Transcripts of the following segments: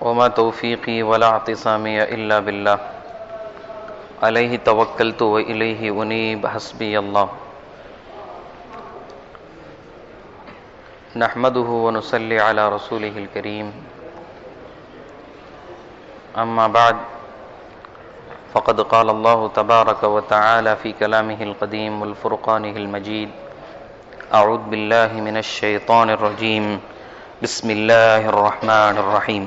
وما توفيقي ولا اعتصامي إلا بالله عليه توكلت وإليه أنيب حسبي الله نحمده ونصلي على رسوله الكريم أما بعد فقد قال الله تبارك وتعالى في كلامه القديم والفرقانه المجيد أعوذ بالله من الشيطان الرجيم بسم الله الرحمن الرحيم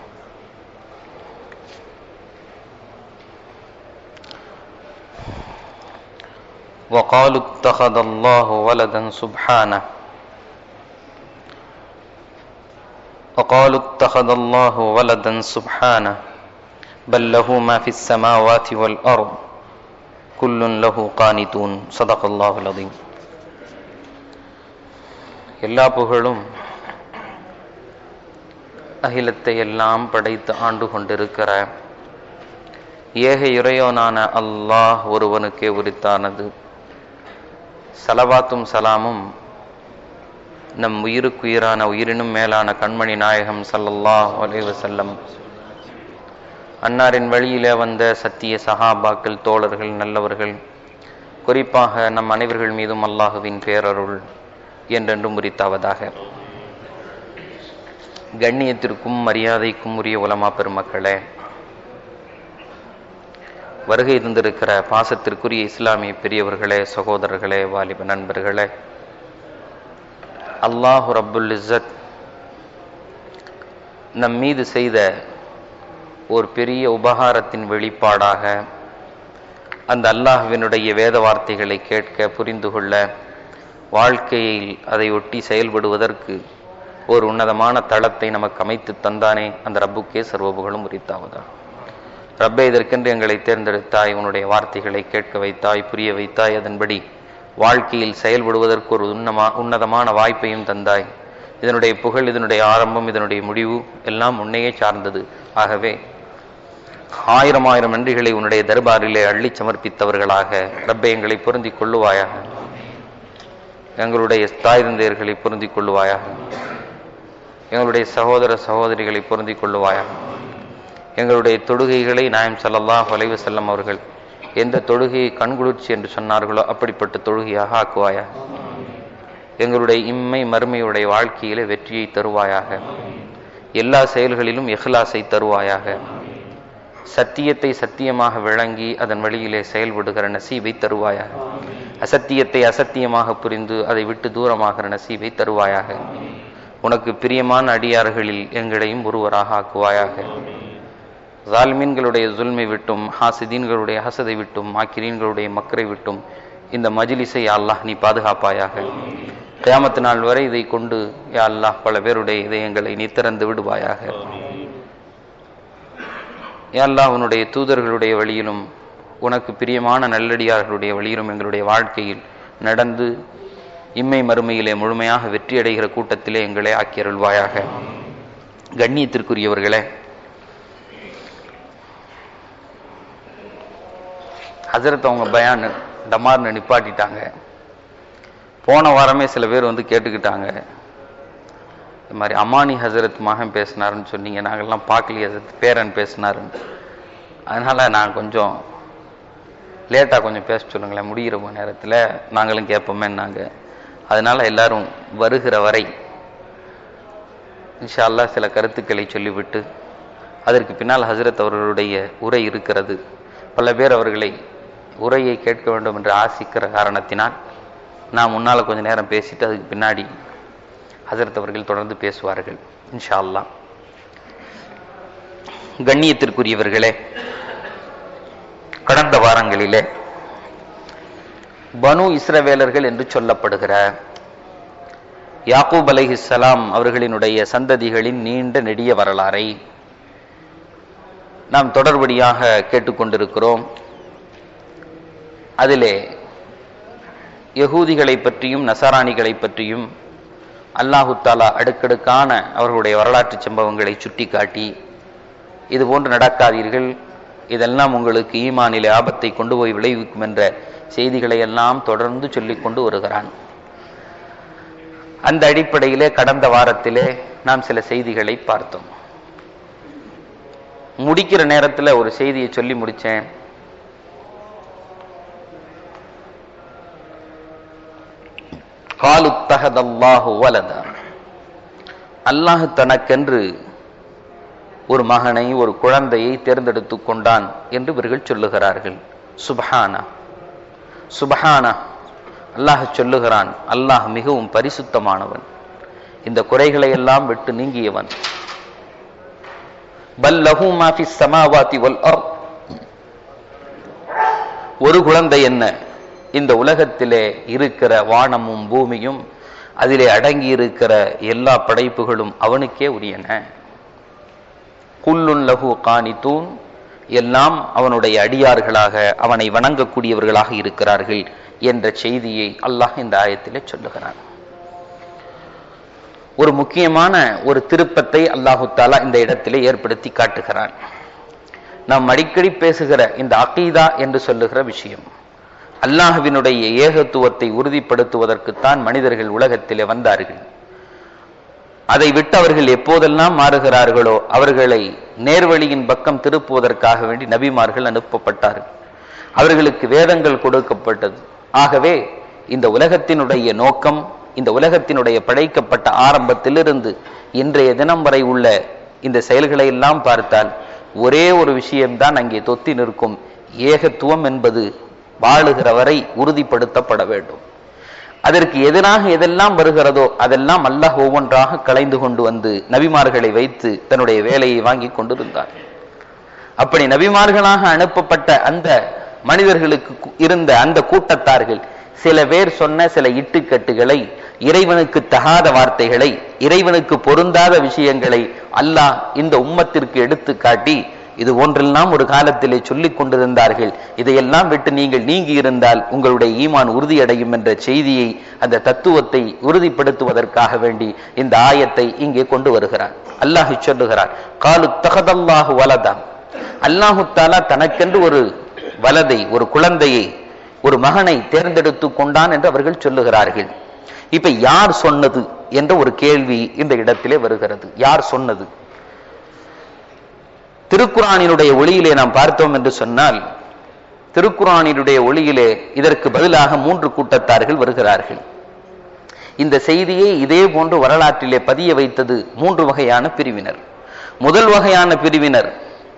وقالوا اتخذ الله ولدا سبحانه وقالوا اتخذ الله ولدا سبحانه بل له ما في السماوات والأرض كل له قانتون صدق الله العظيم எல்லா புகழும் அகிலத்தை எல்லாம் படைத்து ஆண்டு கொண்டிருக்கிற ஏக இறையோனான அல்லாஹ் ஒருவனுக்கே உரித்தானது சலவாத்தும் சலாமும் நம் உயிருக்குயிரான உயிரினும் மேலான கண்மணி நாயகம் சல்லல்லாஹ் அலைவசல்லம் அன்னாரின் வழியிலே வந்த சத்திய சஹாபாக்கள் தோழர்கள் நல்லவர்கள் குறிப்பாக நம் அனைவர்கள் மீதும் அல்லாஹுவின் பேரருள் என்றென்றும் உரித்தாவதாக கண்ணியத்திற்கும் மரியாதைக்கும் உரிய உலமா பெருமக்களே வருகை இருந்திருக்கிற பாசத்திற்குரிய இஸ்லாமிய பெரியவர்களே சகோதரர்களே வாலிப நண்பர்களே அல்லாஹு ரப்புல் இஸ்ஸத் நம் மீது செய்த ஒரு பெரிய உபகாரத்தின் வெளிப்பாடாக அந்த அல்லாஹுவினுடைய வேத வார்த்தைகளை கேட்க புரிந்து கொள்ள வாழ்க்கையில் அதை ஒட்டி செயல்படுவதற்கு ஒரு உன்னதமான தளத்தை நமக்கு அமைத்து தந்தானே அந்த ரப்புக்கே சர்வபுகளும் உரித்தாவதா ரப்பே இதற்கென்று எங்களை தேர்ந்தெடுத்தாய் உன்னுடைய வார்த்தைகளை கேட்க வைத்தாய் புரிய வைத்தாய் அதன்படி வாழ்க்கையில் செயல்படுவதற்கு ஒரு உன்னமா உன்னதமான வாய்ப்பையும் தந்தாய் இதனுடைய புகழ் இதனுடைய ஆரம்பம் இதனுடைய முடிவு எல்லாம் உன்னையே சார்ந்தது ஆகவே ஆயிரம் ஆயிரம் நன்றிகளை உன்னுடைய தர்பாரிலே அள்ளி சமர்ப்பித்தவர்களாக ரப்பை எங்களை பொருந்திக் கொள்ளுவாயாக எங்களுடைய தாய் தந்தையர்களை பொருந்திக் கொள்ளுவாயாக எங்களுடைய சகோதர சகோதரிகளை பொருந்திக் கொள்ளுவாயாக எங்களுடைய தொழுகைகளை நாயம் சல்லல்லா வலைவு செல்லம் அவர்கள் எந்த தொழுகையை கண்குளிர்ச்சி என்று சொன்னார்களோ அப்படிப்பட்ட தொழுகையாக ஆக்குவாயாக எங்களுடைய இம்மை மறுமையுடைய வாழ்க்கையிலே வெற்றியை தருவாயாக எல்லா செயல்களிலும் எஹ்லாஸை தருவாயாக சத்தியத்தை சத்தியமாக விளங்கி அதன் வழியிலே செயல்படுகிற நசீவை தருவாயாக அசத்தியத்தை அசத்தியமாக புரிந்து அதை விட்டு தூரமாகிற நசீவை தருவாயாக உனக்கு பிரியமான அடியார்களில் எங்களையும் ஒருவராக ஆக்குவாயாக ஜால்மீன்களுடைய ஜுல்மை விட்டும் ஹாசிதீன்களுடைய ஹசதை விட்டும் மாக்கிரீன்களுடைய மக்கரை விட்டும் இந்த மஜிலிஸை அல்லாஹ் நீ பாதுகாப்பாயாக கியாமத்து நாள் வரை இதை கொண்டு யா அல்லாஹ் பல பேருடைய இதயங்களை நீ திறந்து விடுவாயாக யா அல்லாஹ் உன்னுடைய தூதர்களுடைய வழியிலும் உனக்கு பிரியமான நல்லடியார்களுடைய வழியிலும் எங்களுடைய வாழ்க்கையில் நடந்து இம்மை மறுமையிலே முழுமையாக வெற்றியடைகிற கூட்டத்திலே எங்களை ஆக்கியருள்வாயாக கண்ணியத்திற்குரியவர்களே ஹசரத் அவங்க பயான் டமார்னு நிப்பாட்டிட்டாங்க போன வாரமே சில பேர் வந்து கேட்டுக்கிட்டாங்க இது மாதிரி அமானி ஹசரத் மகன் பேசினாருன்னு சொன்னீங்க நாங்கள்லாம் பார்க்கலையே ஹசரத் பேரன் பேசினாருன்னு அதனால் நான் கொஞ்சம் லேட்டாக கொஞ்சம் பேச சொல்லுங்களேன் முடிகிற நேரத்தில் நாங்களும் கேட்போமே நாங்கள் அதனால் எல்லாரும் வருகிற வரை இன்ஷால்லா சில கருத்துக்களை சொல்லிவிட்டு அதற்கு பின்னால் ஹசரத் அவர்களுடைய உரை இருக்கிறது பல பேர் அவர்களை உரையை கேட்க வேண்டும் என்று ஆசிக்கிற காரணத்தினால் நான் முன்னால் கொஞ்சம் நேரம் பேசிட்டு அதுக்கு பின்னாடி ஹசரத் அவர்கள் தொடர்ந்து பேசுவார்கள் இன்ஷா அல்லா கண்ணியத்திற்குரியவர்களே கடந்த வாரங்களிலே பனு இஸ்ரவேலர்கள் என்று சொல்லப்படுகிற யாக்கூப் அலைஹிஸ்ஸலாம் அவர்களினுடைய சந்ததிகளின் நீண்ட நெடிய வரலாறை நாம் தொடர்படியாக கேட்டுக்கொண்டிருக்கிறோம் அதிலே யகூதிகளை பற்றியும் நசாராணிகளை பற்றியும் அல்லாஹு தாலா அடுக்கடுக்கான அவர்களுடைய வரலாற்று சம்பவங்களை சுட்டிக்காட்டி இது போன்று நடக்காதீர்கள் இதெல்லாம் உங்களுக்கு ஈமானிலே ஆபத்தை கொண்டு போய் விளைவிக்கும் என்ற செய்திகளை எல்லாம் தொடர்ந்து சொல்லிக் கொண்டு வருகிறான் அந்த அடிப்படையிலே கடந்த வாரத்திலே நாம் சில செய்திகளை பார்த்தோம் முடிக்கிற நேரத்துல ஒரு செய்தியை சொல்லி முடிச்சேன் காலுத்தகதல்லாஹு வலதா அல்லாஹ் தனக்கென்று ஒரு மகனை ஒரு குழந்தையை தேர்ந்தெடுத்து கொண்டான் என்று இவர்கள் சொல்லுகிறார்கள் சுபஹானா சுபஹானா அல்லாஹ் சொல்லுகிறான் அல்லாஹ் மிகவும் பரிசுத்தமானவன் இந்த குறைகளை எல்லாம் விட்டு நீங்கியவன் பல் லஹு மா ஃபிஸ் ஸமாவாதி வல் அர்த் ஒரு குழந்தை என்ன இந்த உலகத்திலே இருக்கிற வானமும் பூமியும் அதிலே அடங்கி இருக்கிற எல்லா படைப்புகளும் அவனுக்கே உரியன குல்லுன் லஹு காணித்தூன் எல்லாம் அவனுடைய அடியார்களாக அவனை வணங்கக்கூடியவர்களாக இருக்கிறார்கள் என்ற செய்தியை அல்லாஹ் இந்த ஆயத்திலே சொல்லுகிறான் ஒரு முக்கியமான ஒரு திருப்பத்தை அல்லாஹு தாலா இந்த இடத்திலே ஏற்படுத்தி காட்டுகிறான் நாம் அடிக்கடி பேசுகிற இந்த அகீதா என்று சொல்லுகிற விஷயம் அல்லாஹ்வினுடைய ஏகத்துவத்தை உறுதிப்படுத்துவதற்குத்தான் மனிதர்கள் உலகத்திலே வந்தார்கள் அதை விட்டு அவர்கள் எப்போதெல்லாம் மாறுகிறார்களோ அவர்களை நேர்வழியின் பக்கம் திருப்புவதற்காக வேண்டி நபிமார்கள் அனுப்பப்பட்டார்கள் அவர்களுக்கு வேதங்கள் கொடுக்கப்பட்டது ஆகவே இந்த உலகத்தினுடைய நோக்கம் இந்த உலகத்தினுடைய படைக்கப்பட்ட ஆரம்பத்திலிருந்து இன்றைய தினம் வரை உள்ள இந்த செயல்களை எல்லாம் பார்த்தால் ஒரே ஒரு விஷயம்தான் அங்கே தொத்தி நிற்கும் ஏகத்துவம் என்பது வாழுகிற வரை உறுதிப்படுத்தப்பட வேண்டும் அதற்கு எதிராக எதெல்லாம் வருகிறதோ அதெல்லாம் அல்லாஹ் ஒவ்வொன்றாக கலைந்து கொண்டு வந்து நபிமார்களை வைத்து தன்னுடைய வேலையை வாங்கி கொண்டிருந்தார் அப்படி நபிமார்களாக அனுப்பப்பட்ட அந்த மனிதர்களுக்கு கு- இருந்த அந்த கூட்டத்தார்கள் சில பேர் சொன்ன சில இட்டுக்கட்டுகளை இறைவனுக்கு தகாத வார்த்தைகளை இறைவனுக்கு பொருந்தாத விஷயங்களை அல்லாஹ் இந்த உம்மத்திற்கு எடுத்து காட்டி இது ஒன்றெல்லாம் ஒரு காலத்திலே சொல்லிக் கொண்டிருந்தார்கள் இதையெல்லாம் விட்டு நீங்கள் நீங்கி இருந்தால் உங்களுடைய ஈமான் உறுதியடையும் என்ற செய்தியை அந்த தத்துவத்தை உறுதிப்படுத்துவதற்காக வேண்டி இந்த ஆயத்தை இங்கே கொண்டு வருகிறார் அல்லாஹ் சொல்லுகிறார் காலு தகதல்லாஹு வலதா அல்லாஹு தாலா தனக்கென்று ஒரு வலதை ஒரு குழந்தையை ஒரு மகனை தேர்ந்தெடுத்து கொண்டான் என்று அவர்கள் சொல்லுகிறார்கள் இப்ப யார் சொன்னது என்ற ஒரு கேள்வி இந்த இடத்திலே வருகிறது யார் சொன்னது திருக்குறானினுடைய ஒளியிலே நாம் பார்த்தோம் என்று சொன்னால் திருக்குறானினுடைய ஒளியிலே இதற்கு பதிலாக மூன்று கூட்டத்தார்கள் வருகிறார்கள் இந்த செய்தியை இதே போன்று வரலாற்றிலே பதிய வைத்தது மூன்று வகையான பிரிவினர் முதல் வகையான பிரிவினர்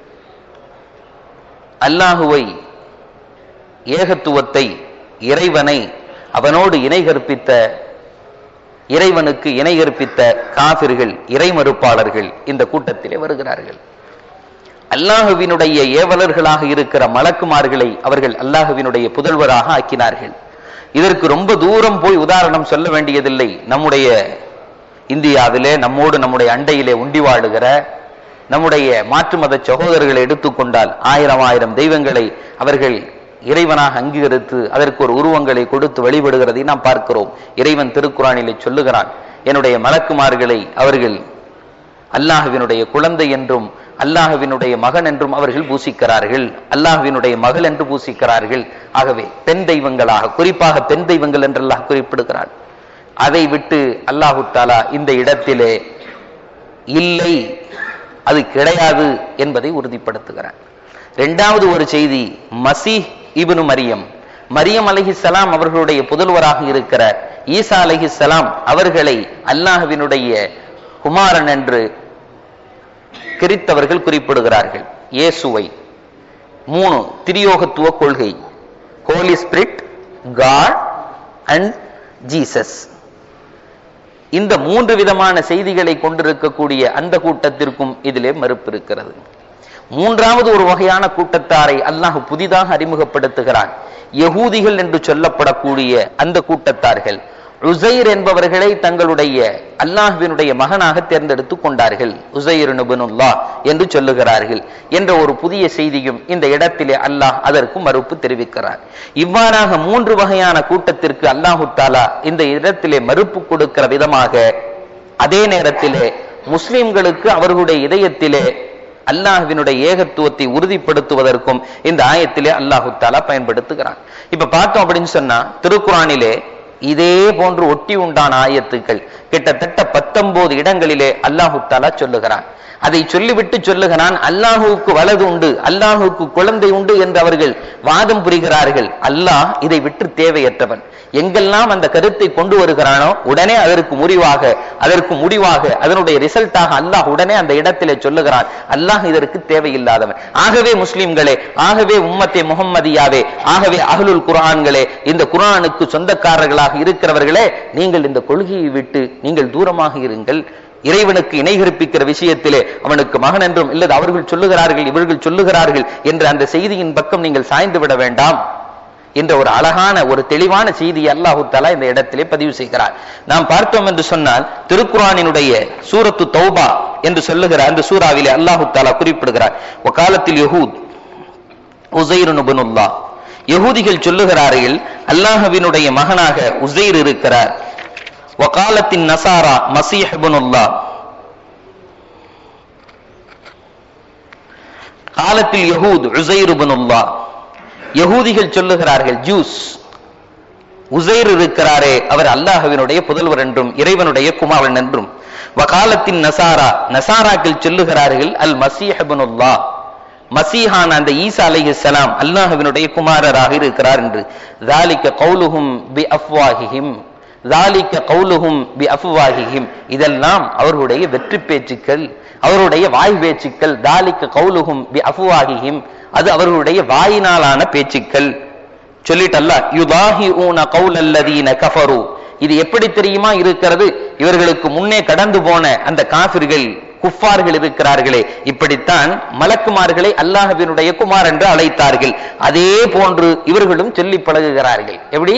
அல்லாஹுவை ஏகத்துவத்தை இறைவனை அவனோடு இணை கற்பித்த இறைவனுக்கு இணை கற்பித்த காபிர்கள் இறை மறுப்பாளர்கள் இந்த கூட்டத்திலே வருகிறார்கள் அல்லாஹுவினுடைய ஏவலர்களாக இருக்கிற மலக்குமார்களை அவர்கள் அல்லாஹுவினுடைய புதல்வராக ஆக்கினார்கள் இதற்கு ரொம்ப தூரம் போய் உதாரணம் சொல்ல வேண்டியதில்லை நம்முடைய இந்தியாவிலே நம்மோடு நம்முடைய அண்டையிலே உண்டி வாழுகிற நம்முடைய மாற்று மத சகோதரர்களை எடுத்துக்கொண்டால் ஆயிரம் ஆயிரம் தெய்வங்களை அவர்கள் இறைவனாக அங்கீகரித்து அதற்கு ஒரு உருவங்களை கொடுத்து வழிபடுகிறதை நாம் பார்க்கிறோம் இறைவன் திருக்குறானிலே சொல்லுகிறான் என்னுடைய மலக்குமார்களை அவர்கள் அல்லாஹுவினுடைய குழந்தை என்றும் அல்லாஹுவினுடைய மகன் என்றும் அவர்கள் பூசிக்கிறார்கள் அல்லாஹுவினுடைய மகள் என்று பூசிக்கிறார்கள் ஆகவே பெண் தெய்வங்களாக குறிப்பாக பெண் தெய்வங்கள் என்று அல்லாஹ் குறிப்பிடுகிறான் அதை விட்டு அல்லாஹு தாலா இந்த இடத்திலே இல்லை அது கிடையாது என்பதை உறுதிப்படுத்துகிறான் இரண்டாவது ஒரு செய்தி மசீஹ் இப்னு மரியம் மரியம் அலைஹிஸ்ஸலாம் அவர்களுடைய புதல்வராக இருக்கிற ஈசா அலைஹிஸ்ஸலாம் அவர்களை அல்லாஹ்வினுடைய குமாரன் என்று கிறித்தவர்கள் குறிப்பிடுகிறார்கள் இயேசுவை மூணு திரியோகத்துவ கொள்கை Holy Spirit God and Jesus இந்த மூன்று விதமான செய்திகளை கொண்டிருக்கக்கூடிய அந்த கூட்டத்திற்கும் இதிலே மறுப்பு இருக்கிறது மூன்றாவது ஒரு வகையான கூட்டத்தாரை அல்லாஹ் புதிதாக அறிமுகப்படுத்துகிறான் யகூதிகள் என்று சொல்லப்படக்கூடிய அந்த கூட்டத்தார்கள் உசைர் என்பவர்களை தங்களுடைய அல்லாஹ்வினுடைய மகனாக தேர்ந்தெடுத்து கொண்டார்கள் உசைர் நபுனுல்லா என்று சொல்லுகிறார்கள் என்ற ஒரு புதிய செய்தியும் இந்த இடத்திலே அல்லாஹ் அதற்கு மறுப்பு தெரிவிக்கிறார் இவ்வாறாக மூன்று வகையான கூட்டத்திற்கு அல்லாஹு தாலா இந்த இடத்திலே மறுப்பு கொடுக்கிற விதமாக அதே நேரத்திலே முஸ்லிம்களுக்கு அவர்களுடைய இதயத்திலே அல்லாஹ்வினுடைய ஏகத்துவத்தை உறுதிப்படுத்துவதற்கும் இந்த ஆயத்திலே அல்லாஹு தாலா பயன்படுத்துகிறான் இப்ப பார்த்தோம் அப்படின்னு சொன்னா திருக்குறானிலே இதே போன்று ஒட்டி உண்டான ஆயத்துக்கள் கிட்டத்தட்ட பத்தொன்பது இடங்களிலே அல்லாஹு தாலா சொல்லுகிறான் அதை சொல்லிவிட்டு சொல்லுகிறான் அல்லாஹுவுக்கு வலது உண்டு அல்லாஹுவுக்கு குழந்தை உண்டு என்று அவர்கள் வாதம் புரிகிறார்கள் அல்லாஹ் இதை விட்டு தேவையற்றவன் எங்கெல்லாம் அந்த கருத்தை கொண்டு வருகிறானோ உடனே அதற்கு முறிவாக அதற்கு முடிவாக அதனுடைய ரிசல்ட்டாக அல்லாஹ் உடனே அந்த இடத்திலே சொல்லுகிறான் அல்லாஹ் இதற்கு தேவையில்லாதவன் ஆகவே முஸ்லிம்களே ஆகவே உம்மத்தே முகம்மதியாவே ஆகவே அகலுல் குரான்களே இந்த குரானுக்கு சொந்தக்காரர்களாக இருக்கிறவர்களே நீங்கள் இந்த கொள்கையை விட்டு நீங்கள் தூரமாக இருங்கள் இறைவனுக்கு இணை கற்பிக்கிற விஷயத்திலே அவனுக்கு மகன் என்றும் இல்லது அவர்கள் சொல்லுகிறார்கள் இவர்கள் சொல்லுகிறார்கள் என்ற அந்த செய்தியின் பக்கம் நீங்கள் சாய்ந்து விட வேண்டாம் என்ற ஒரு அழகான ஒரு தெளிவான செய்தி அல்லாஹு தலா இந்த இடத்திலே பதிவு செய்கிறார் நாம் பார்த்தோம் என்று சொன்னால் திருக்குறானினுடைய சூரத்து தௌபா என்று சொல்லுகிற அந்த சூறாவிலே அல்லாஹு தாலா குறிப்பிடுகிறார் காலத்தில் யஹூத் உசைரு நுபனுல்லா யகூதிகள் சொல்லுகிறார்கள் அல்லாஹவினுடைய மகனாக உசைர் இருக்கிறார் வகாலத்தின் நசாரா மசீஹபுனுல்லா காலத்தில் யஹூத் உசைருபனுல்லா யகூதிகள் சொல்லுகிறார்கள் ஜூஸ் உசைர் இருக்கிறாரே அவர் அல்லாஹவினுடைய புதல்வர் என்றும் இறைவனுடைய குமாரன் என்றும் வகாலத்தின் நசாரா நசாராக்கள் சொல்லுகிறார்கள் அல் மசீஹபனுல்லா மசீஹான் அந்த ஈசா அலைஹி சலாம் அல்லாஹவினுடைய குமாரராக இருக்கிறார் என்று தாலிக்க கௌலுஹும் பி அஃப்வாஹிஹிம் தாலிக்க கௌலுஹும் பி அஃப்வாஹிஹிம் இதெல்லாம் அவர்களுடைய வெற்றி பேச்சுக்கள் அவருடைய வாய் பேச்சுக்கள் தாலிக்க கௌலுஹும் பி அஃப்வாஹிஹிம் அது அவர்களுடைய வாயினாலான பேச்சுக்கள் சொல்லிட்டல்ல யுதாஹி ஊன கௌலல்லதீன கஃபரு இது எப்படி தெரியுமா இருக்கிறது இவர்களுக்கு முன்னே கடந்து போன அந்த காபிர்கள் குஃபார்கள் இருக்கிறார்களே இப்படித்தான் மலக்குமார்களை அல்லாஹவினுடைய குமார் என்று அழைத்தார்கள் அதே போன்று இவர்களும் சொல்லி பழகுகிறார்கள் எப்படி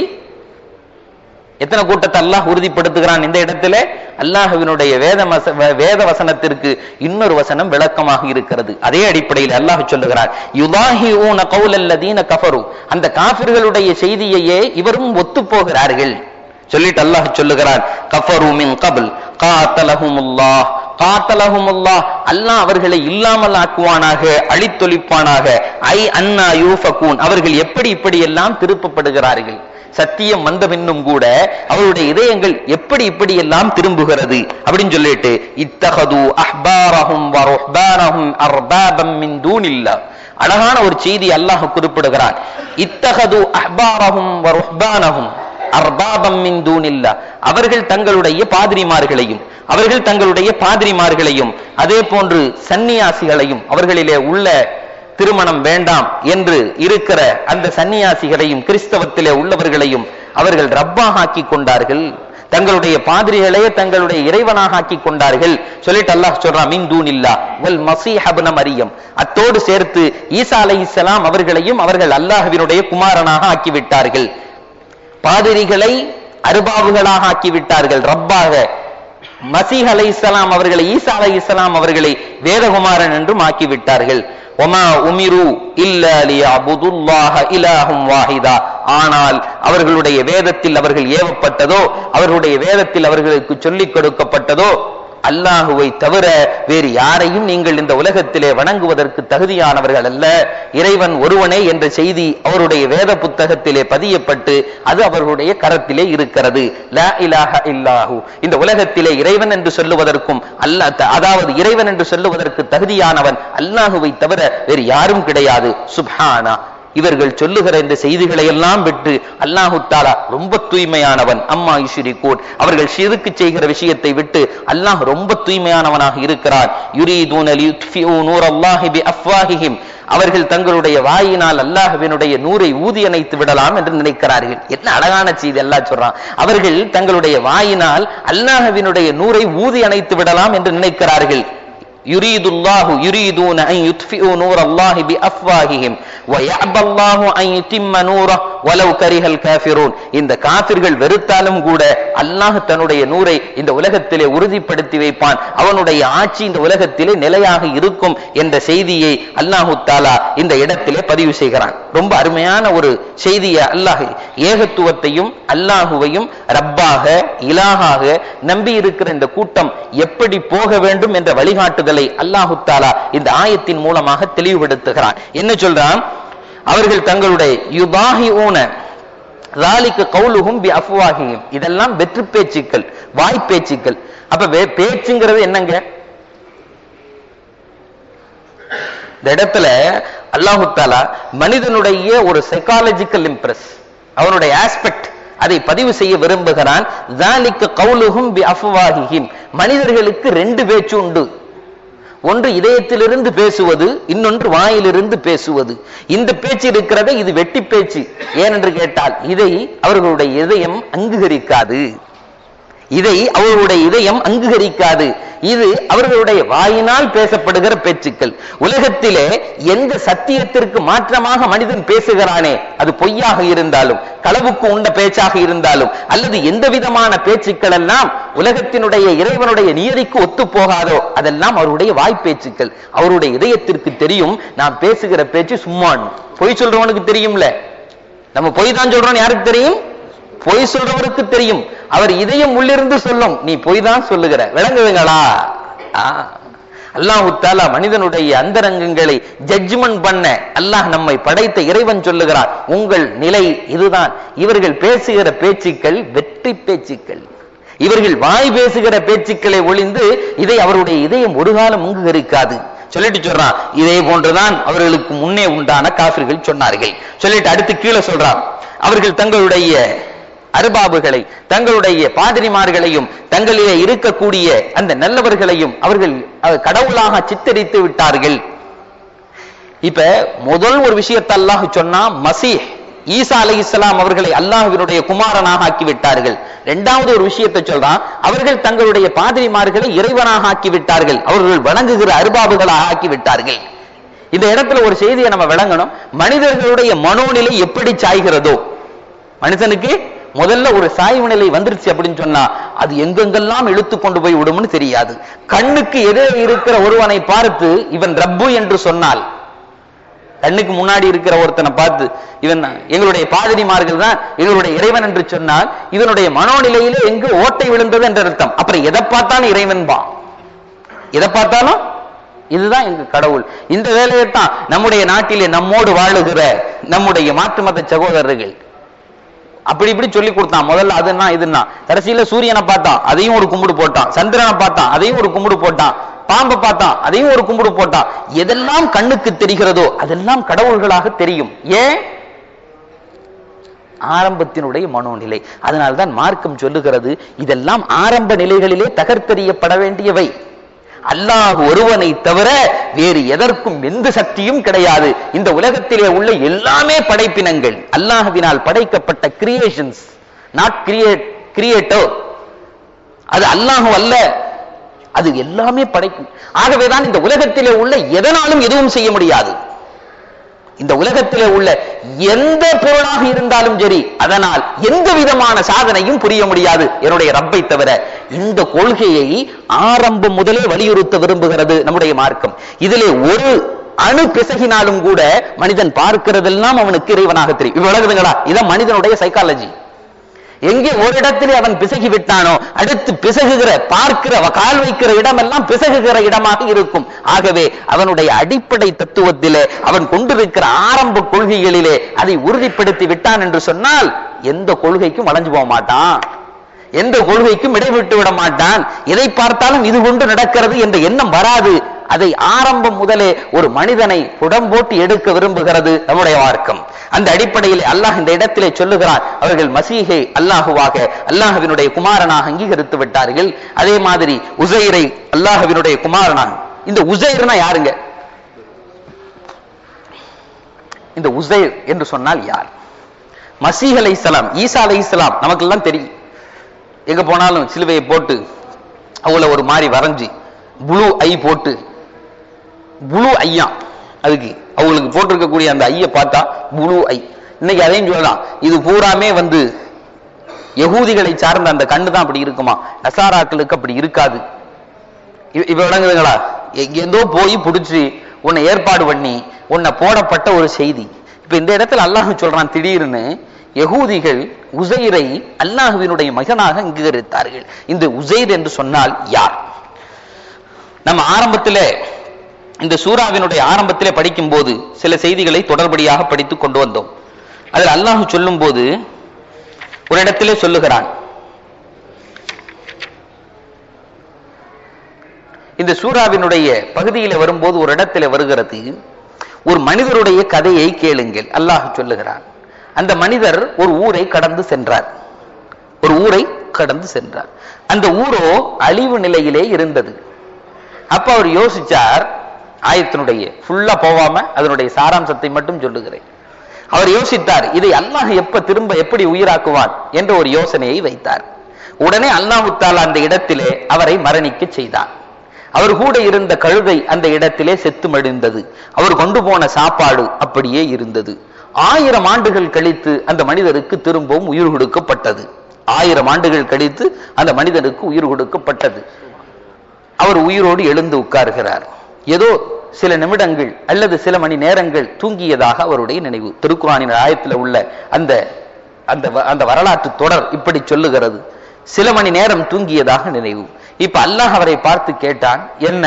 எத்தனை கூட்டத்தை அல்லாஹ் உறுதிப்படுத்துகிறான் இந்த இடத்துல அல்லாஹுவினுடைய வேத வேத வசனத்திற்கு இன்னொரு வசனம் விளக்கமாக இருக்கிறது அதே அடிப்படையில் அல்லாஹ் சொல்லுகிறார் யுதாஹி ஊன கௌலல்லதீன கஃபரு அந்த காபிர்களுடைய செய்தியையே இவரும் ஒத்து போகிறார்கள் சொல்லிட்டு அல்லாஹ் சொல்லுகிறான் கஃபரு மின் கபல் காத்தலஹுமுல்லாஹ் காத்தலஹுமுல்லாஹ் அல்லாஹ் அவர்களை இல்லாமல் ஆக்குவானாக அழித்தொழிப்பானாக ஐ அன்னா யூஃபகூன் அவர்கள் எப்படி இப்படி எல்லாம் திருப்பப்படுகிறார்கள் சத்தியம் வந்த பின்னும் கூட அவருடைய இதயங்கள் எப்படி இப்படி எல்லாம் திரும்புகிறது அப்படின்னு சொல்லிட்டு இத்தகது அஹ்பாரஹும் வருஹ்பானஹும் அர்பாபம் மின் தூனில்லா அழகான ஒரு செய்தி அல்லாஹ் குறிப்பிடுகிறான் இத்தகது அஹ்பாரஹும் வருஹ்பானஹும் அர்பாபம் மின் தூனில்லா அவர்கள் தங்களுடைய பாதிரிமார்களையும் அவர்கள் தங்களுடைய பாதிரிமார்களையும் அதே போன்று சன்னியாசிகளையும் அவர்களிலே உள்ள திருமணம் வேண்டாம் என்று இருக்கிற அந்த சன்னியாசிகளையும் கிறிஸ்தவத்திலே உள்ளவர்களையும் அவர்கள் ரப்பாக ஆக்கி கொண்டார்கள் தங்களுடைய பாதிரிகளையே தங்களுடைய இறைவனாக ஆக்கி கொண்டார்கள் சொல்லிட்டு அல்லாஹ் சொல்றான் மின் தூனில்லா வல் மசீஹப்ன மரியம் அத்தோடு சேர்த்து ஈசா அலைஹிஸ்ஸலாம் அவர்களையும் அவர்கள் அல்லாஹ்வினுடைய குமாரனாக ஆக்கி விட்டார்கள் பாதிரிகளை அருபாவுகளாக ஆக்கி விட்டார்கள் ரப்பாக மசீஹ் அலை இஸ்லாம் அவர்களை ஈசா அலை இஸ்லாம் அவர்களை வேதகுமாரன் என்றும் ஆக்கிவிட்டார்கள் ஒமா உமிரு இல்ல இலாஹும் வாஹிதா ஆனால் அவர்களுடைய வேதத்தில் அவர்கள் ஏவப்பட்டதோ அவர்களுடைய வேதத்தில் அவர்களுக்கு சொல்லிக் கொடுக்கப்பட்டதோ அல்லாஹுவை தவிர வேறு யாரையும் நீங்கள் இந்த உலகத்திலே வணங்குவதற்கு தகுதியானவர்கள் அல்ல இறைவன் ஒருவனே என்ற செய்தி அவருடைய வேத புத்தகத்திலே பதியப்பட்டு அது அவர்களுடைய கரத்திலே இருக்கிறது லா இலாஹ இல்லாஹு இந்த உலகத்திலே இறைவன் என்று சொல்லுவதற்கும் அல்ல அதாவது இறைவன் என்று சொல்லுவதற்கு தகுதியானவன் அல்லாஹுவை தவிர வேறு யாரும் கிடையாது சுப்ஹானா இவர்கள் சொல்லுகிற இந்த செய்திகளை எல்லாம் விட்டு அல்லாஹு தாலா ரொம்ப தூய்மையானவன் அம்மா இஷுரிகூன் அவர்கள் ஷிருக்கு செய்கிற விஷயத்தை விட்டு அல்லாஹ் ரொம்ப தூய்மையானவனாக இருக்கிறார் யுரீதூன லியுத்ஃபிஉ நூரல்லாஹி பிஅஃவாஹிஹிம் அவர்கள் தங்களுடைய வாயினால் அல்லாஹ்வினுடைய நூரை ஊதி அணைத்து விடலாம் என்று நினைக்கிறார்கள் என்ன அழகான செய்தி அல்லாஹ் சொல்றான் அவர்கள் தங்களுடைய வாயினால் அல்லாஹ்வினுடைய நூரை ஊதி அணைத்து விடலாம் என்று நினைக்கிறார்கள் يريد الله يريدون أن يطفئوا نور الله بأفواههم ويعبى الله أن يتم نوره ولو كره الكافرون இந்த காபிர்கள் வெறுத்தாலும் கூட அல்லாஹ் தன்னுடைய நூரை இந்த உலகத்திலே உறுதிப்படுத்தி வைப்பான் அவனுடைய ஆட்சி இந்த உலகத்திலே நிலையாக இருக்கும் என்ற செய்தியை அல்லாஹு தாலா இந்த இடத்திலே பதிவு செய்கிறான் ரொம்ப அருமையான ஒரு செய்தியை அல்லாஹ் ஏகத்துவத்தையும் அல்லாஹுவையும் ரப்பாக இலாகாக நம்பி இருக்கிற இந்த கூட்டம் எப்படி போக வேண்டும் என்ற வழிகாட்டுதல் கருத்துக்களை அல்லாஹு தாலா இந்த ஆயத்தின் மூலமாக தெளிவுபடுத்துகிறான் என்ன சொல்றான் அவர்கள் தங்களுடைய யுபாஹி ஊன ராலிக்கு கவுலுகும் பி அஃப்வாஹியும் இதெல்லாம் வெற்று பேச்சுக்கள் வாய் பேச்சுக்கள் அப்ப வே- பேச்சுங்கிறது என்னங்க இந்த இடத்துல அல்லாஹு தாலா மனிதனுடைய ஒரு சைக்காலஜிக்கல் இம்ப்ரெஸ் அவனுடைய ஆஸ்பெக்ட் அதை பதிவு செய்ய விரும்புகிறான் ذَلِكَ قَوْلُهُمْ بِأَفْوَاهِهِمْ மனிதர்களுக்கு ரெண்டு பேச்சு உண்டு ஒன்று இதயத்திலிருந்து பேசுவது இன்னொன்று வாயிலிருந்து பேசுவது இந்த பேச்சு இருக்கிறதே இது வெட்டி பேச்சு ஏனென்று கேட்டால் இதை அவர்களுடைய இதயம் அங்கீகரிக்காது இதை அவர்களுடைய இதயம் அங்கீகரிக்காது இது அவர்களுடைய வாயினால் பேசப்படுகிற பேச்சுக்கள் உலகத்திலே எந்த சத்தியத்திற்கு மாற்றமாக மனிதன் பேசுகிறானே அது பொய்யாக இருந்தாலும் களவுக்கு உண்ட பேச்சாக இருந்தாலும் அல்லது எந்த விதமான பேச்சுக்கள் எல்லாம் உலகத்தினுடைய இறைவனுடைய நியதிக்கு ஒத்து போகாதோ அதெல்லாம் அவருடைய வாய்ப்பேச்சுக்கள் அவருடைய இதயத்திற்கு தெரியும் நான் பேசுகிற பேச்சு சும்மான் பொய் சொல்றவனுக்கு தெரியும்ல நம்ம பொய் தான் சொல்றோம் யாருக்கு தெரியும் பொய் சொல்றவருக்கு தெரியும் அவர் இதயம் உள்ளிருந்து சொல்லும் நீ பொய் தான் சொல்லுகிற விளங்குதுங்களா ஆ. அல்லாஹு தாலா மனிதனுடைய அந்தரங்கங்களை ஜட்ஜ்மெண்ட் பண்ண அல்லாஹ் நம்மை படைத்த இறைவன் சொல்லுகிறார் உங்கள் நிலை இதுதான் இவர்கள் பேசுகிற பேச்சுக்கள் வெற்றி பேச்சுக்கள் இவர்கள் வாய் பேசுகிற பேச்சுக்களை ஒளிந்து இதை அவருடைய இதயம் ஒரு காலம் அங்கீகரிக்காது சொல்லிட்டு சொல்றான் இதே போன்றுதான் அவர்களுக்கு முன்னே உண்டான காபிர்கள் சொன்னார்கள் சொல்லிட்டு அடுத்து கீழே சொல்றான் அவர்கள் தங்களுடைய அருபாபுகளை தங்களுடைய பாதிரிமார்களையும் தங்களிலே இருக்கக்கூடிய அந்த நல்லவர்களையும் அவர்கள் அஹ், கடவுளாக சித்தரித்து விட்டார்கள் இப்ப முதல் ஒரு விஷயத்தை அல்லாஹ் சொன்னா மசீஹ் ஈசா அலை இஸ்லாம் அவர்களை அல்லாஹ்வினுடைய குமாரனாக ஆக்கி விட்டார்கள் இரண்டாவது ஒரு விஷயத்தை சொல்றான் அவர்கள் தங்களுடைய பாதிரிமார்களை இறைவனாக ஆக்கி விட்டார்கள் அவர்கள் வணங்குகிற அருபாபுகளாக ஆக்கி விட்டார்கள் இந்த இடத்துல ஒரு செய்தியை நம்ம விளங்கணும் மனிதர்களுடைய மனோநிலை எப்படி சாய்கிறதோ மனுஷனுக்கு முதல்ல ஒரு சாய்வு நிலை வந்துருச்சு அப்படின்னு சொன்னா அது எங்கெங்கெல்லாம் இழுத்து கொண்டு போய் விடும்னு தெரியாது கண்ணுக்கு எதிரே இருக்கிற ஒருவனை பார்த்து இவன் ரப்பு என்று சொன்னால் கண்ணுக்கு முன்னாடி இருக்கிற ஒருத்தனை பார்த்து இவன் தான், எங்களுடைய பாதிரிமார்கள் தான் எங்களுடைய இறைவன் என்று சொன்னால் இவனுடைய மனோநிலையிலே எங்கு ஓட்டை விழுந்தது என்ற அர்த்தம் அப்புறம் எதை பார்த்தாலும் இறைவன் பா எதை பார்த்தாலும் இதுதான் எங்க கடவுள் இந்த வேலையைத்தான் நம்முடைய நாட்டிலே நம்மோடு வாழுகிற நம்முடைய மாற்று மத சகோதரர்கள் அப்படி இப்படி சொல்லி கொடுத்தான் முதல்ல அதுன்னா இதுன்னா கடைசியில சூரியனை பார்த்தான் அதையும் ஒரு கும்பிடு போட்டான் சந்திரனை பார்த்தான் அதையும் ஒரு கும்பிடு போட்டான் பாம்பை பார்த்தான் அதையும் ஒரு கும்பிடு போட்டான் எதெல்லாம் கண்ணுக்கு தெரிகிறதோ அதெல்லாம் கடவுள்களாக தெரியும் ஏன் ஆரம்பத்தினுடைய மனோநிலை அதனால்தான் மார்க்கம் சொல்லுகிறது இதெல்லாம் ஆரம்ப நிலைகளிலே தகர்த்தெறியப்பட வேண்டியவை அல்லாஹ் ஒருவனை தவிர வேறு எதற்கும் எந்த சக்தியும் கிடையாது இந்த உலகத்திலே உள்ள எல்லாமே படைப்பினங்கள் அல்லாஹ்வினால் படைக்கப்பட்ட கிரியேஷன்ஸ் நாட் கிரியேட் கிரியேட்டர் அது அல்லாஹ் அல்ல அது எல்லாமே படைக்கும் ஆகவேதான் இந்த உலகத்திலே உள்ள எதனாலும் எதுவும் செய்ய முடியாது இந்த உலகத்திலே உள்ள எந்த பொருளாக இருந்தாலும் சரி அதனால் எந்த விதமான சாதனையும் புரிய முடியாது என்னுடைய ரப்பை தவிர இந்த கொள்கையை ஆரம்பம் முதலே வலியுறுத்த விரும்புகிறது நம்முடைய மார்க்கம் இதிலே ஒரு அணு பிசகினாலும் கூட மனிதன் பார்க்கிறதெல்லாம் அவனுக்கு இறைவனாக தெரியும் இப்ப விளங்குதுங்களா இதான் மனிதனுடைய சைக்காலஜி எங்கே ஒரு இடத்திலே அவன் பிசகி விட்டானோ அடுத்து பிசகுகிற பார்க்கிற கால் வைக்கிற இடமெல்லாம் பிசகுகிற இடமாக இருக்கும் ஆகவே அவனுடைய அடிப்படை தத்துவத்திலே அவன் கொண்டிருக்கிற ஆரம்ப கொள்கைகளிலே அதை உறுதிப்படுத்தி விட்டான் என்று சொன்னால் எந்த கொள்கைக்கும் வளைஞ்சு போக மாட்டான் எந்த கொள்கைக்கும் இடைவிட்டு விட மாட்டான் எதை பார்த்தாலும் இது கொண்டு நடக்கிறது என்ற எண்ணம் வராது அதை ஆரம்பம் முதலே ஒரு மனிதனை புடம்போட்டு எடுக்க விரும்புகிறது நம்முடைய மார்க்கம் அந்த அடிப்படையில் அல்லாஹ் இந்த இடத்திலே சொல்லுகிறான் அவர்கள் மசீகை அல்லாஹுவாக அல்லாஹ்வினுடைய குமாரனாக அங்கீகரித்து விட்டார்கள் அதே மாதிரி உசைரை அல்லாஹ்வினுடைய குமாரனாக இந்த உசைர்னா யாருங்க இந்த உசைர் என்று சொன்னால் யார் மசீஹ் அலை இஸ்லாம் ஈசா அலை இஸ்லாம் நமக்கெல்லாம் தெரியும் எங்க போனாலும் சிலுவையை போட்டு அவளை ஒரு மாதிரி வரைஞ்சி புளு ஐ போட்டு புளு ஐயா அதுக்கு அவங்களுக்கு போட்டிருக்கக்கூடிய அந்த ஐய பார்த்தா புளு ஐ இன்னைக்கு அதையும் சொல்லலாம் இது பூராமே வந்து யகூதிகளை சார்ந்த அந்த கண்ணு தான் அப்படி இருக்குமா நசாராக்களுக்கு அப்படி இருக்காது இ- இப்ப விளங்குதுங்களா எங்கேருந்தோ போய் புடிச்சு உன்னை ஏற்பாடு பண்ணி உன்னை போடப்பட்ட ஒரு செய்தி இப்ப இந்த இடத்துல அல்லாஹ் சொல்றான் திடீர்னு யகூதிகள் உசைரை அல்லாஹுவினுடைய மகனாக அங்கீகரித்தார்கள் இந்த உசைர் என்று சொன்னால் யார் நம்ம ஆரம்பத்திலே இந்த சூறாவினுடைய ஆரம்பத்திலே படிக்கும் போது சில செய்திகளை தொடர்படியாக படித்துக் கொண்டு வந்தோம் அதில் அல்லாஹ் சொல்லும் போது ஒரு இடத்திலே சொல்லுகிறான் இந்த சூறாவினுடைய பகுதியில வரும்போது ஒரு இடத்துல வருகிறது ஒரு மனிதருடைய கதையை கேளுங்கள் அல்லாஹ் சொல்லுகிறான் அந்த மனிதர் ஒரு ஊரை கடந்து சென்றார் ஒரு ஊரை கடந்து சென்றார் அந்த ஊரோ அழிவு நிலையிலே இருந்தது அப்ப அவர் யோசிச்சார் ஆயத்தினுடைய ஃபுல்லா போவாம அதனுடைய சாராம்சத்தை மட்டும் சொல்லுகிறேன் அவர் யோசித்தார் இதை அல்லாஹ் எப்ப திரும்ப எப்படி உயிராக்குவான் என்ற ஒரு யோசனையை வைத்தார் உடனே அல்லாஹு தாலா அந்த இடத்திலே அவரை மரணிக்க செய்தான் அவர் கூட இருந்த கழுதை அந்த இடத்திலே செத்து மடிந்தது அவர் கொண்டு போன சாப்பாடு அப்படியே இருந்தது ஆயிரம் ஆண்டுகள் கழித்து அந்த மனிதருக்கு திரும்பவும் உயிர் கொடுக்கப்பட்டது ஆயிரம் ஆண்டுகள் கழித்து அந்த மனிதனுக்கு உயிர் கொடுக்கப்பட்டது அவர் உயிரோடு எழுந்து உட்கார்கிறார் ஏதோ சில நிமிடங்கள் அல்லது சில மணி நேரங்கள் தூங்கியதாக அவருடைய நினைவு திருக்குறானின் ஆயத்தில் உள்ள அந்த அந்த வ- அந்த வரலாற்று தொடர் இப்படி சொல்லுகிறது சில மணி நேரம் தூங்கியதாக நினைவு இப்ப அல்லாஹ் அவரை பார்த்து கேட்டான் என்ன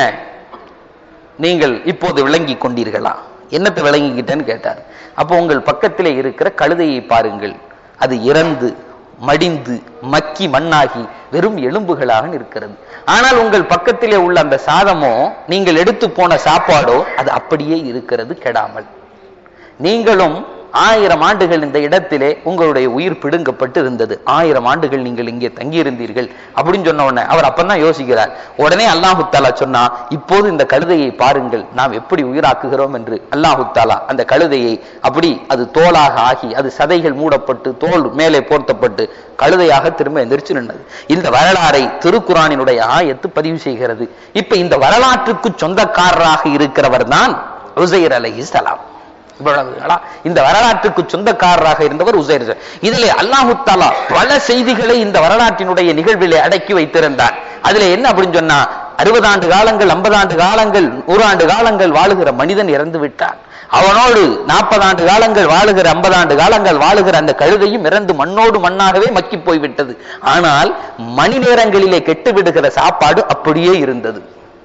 நீங்கள் இப்போது விளங்கி கொண்டீர்களா என்னத்தை விளங்கிக்கிட்டேன்னு கேட்டார் அப்போ உங்கள் பக்கத்திலே இருக்கிற கழுதையை பாருங்கள் அது இறந்து மடிந்து மக்கி மண்ணாகி வெறும் எலும்புகளாக நிற்கிறது ஆனால் உங்கள் பக்கத்திலே உள்ள அந்த சாதமோ நீங்கள் எடுத்து போன சாப்பாடோ அது அப்படியே இருக்கிறது கெடாமல் நீங்களும் ஆயிரம் ஆண்டுகள் இந்த இடத்திலே உங்களுடைய உயிர் பிடுங்கப்பட்டு இருந்தது ஆயிரம் ஆண்டுகள் நீங்கள் இங்கே தங்கியிருந்தீர்கள் அப்படின்னு சொன்ன உடனே அவர் அப்பதான் யோசிக்கிறார் உடனே அல்லாஹு தாலா சொன்னா இப்போது இந்த கழுதையை பாருங்கள் நாம் எப்படி உயிராக்குகிறோம் என்று அல்லாஹு தாலா அந்த கழுதையை அப்படி அது தோலாக ஆகி அது சதைகள் மூடப்பட்டு தோல் மேலே போர்த்தப்பட்டு கழுதையாக திரும்ப எந்திரிச்சு நின்றது இந்த வரலாறை திருக்குறானினுடைய ஆயத்து பதிவு செய்கிறது இப்ப இந்த வரலாற்றுக்கு சொந்தக்காரராக இருக்கிறவர் தான் உசைர் அலைஹிஸ்ஸலாம் இவ்வளவுகளா? இந்த வரலாற்றுக்கு சொந்தக்காரராக இருந்தவர் உசைர் இதிலே அல்லாஹு தாலா பல செய்திகளை இந்த வரலாற்றினுடைய நிகழ்விலே அடக்கி வைத்திருந்தார் அதுல என்ன அப்படின்னு சொன்னா அறுபது ஆண்டு காலங்கள் ஐம்பது ஆண்டு காலங்கள் நூறாண்டு காலங்கள் வாழுகிற மனிதன் இறந்து விட்டான் அவனோடு நாற்பது ஆண்டு காலங்கள் வாழுகிற ஐம்பது ஆண்டு காலங்கள் வாழுகிற அந்த கழுதையும் இறந்து மண்ணோடு மண்ணாகவே மக்கி போய்விட்டது ஆனால் மணி நேரங்களிலே கெட்டு விடுகிற சாப்பாடு அப்படியே இருந்தது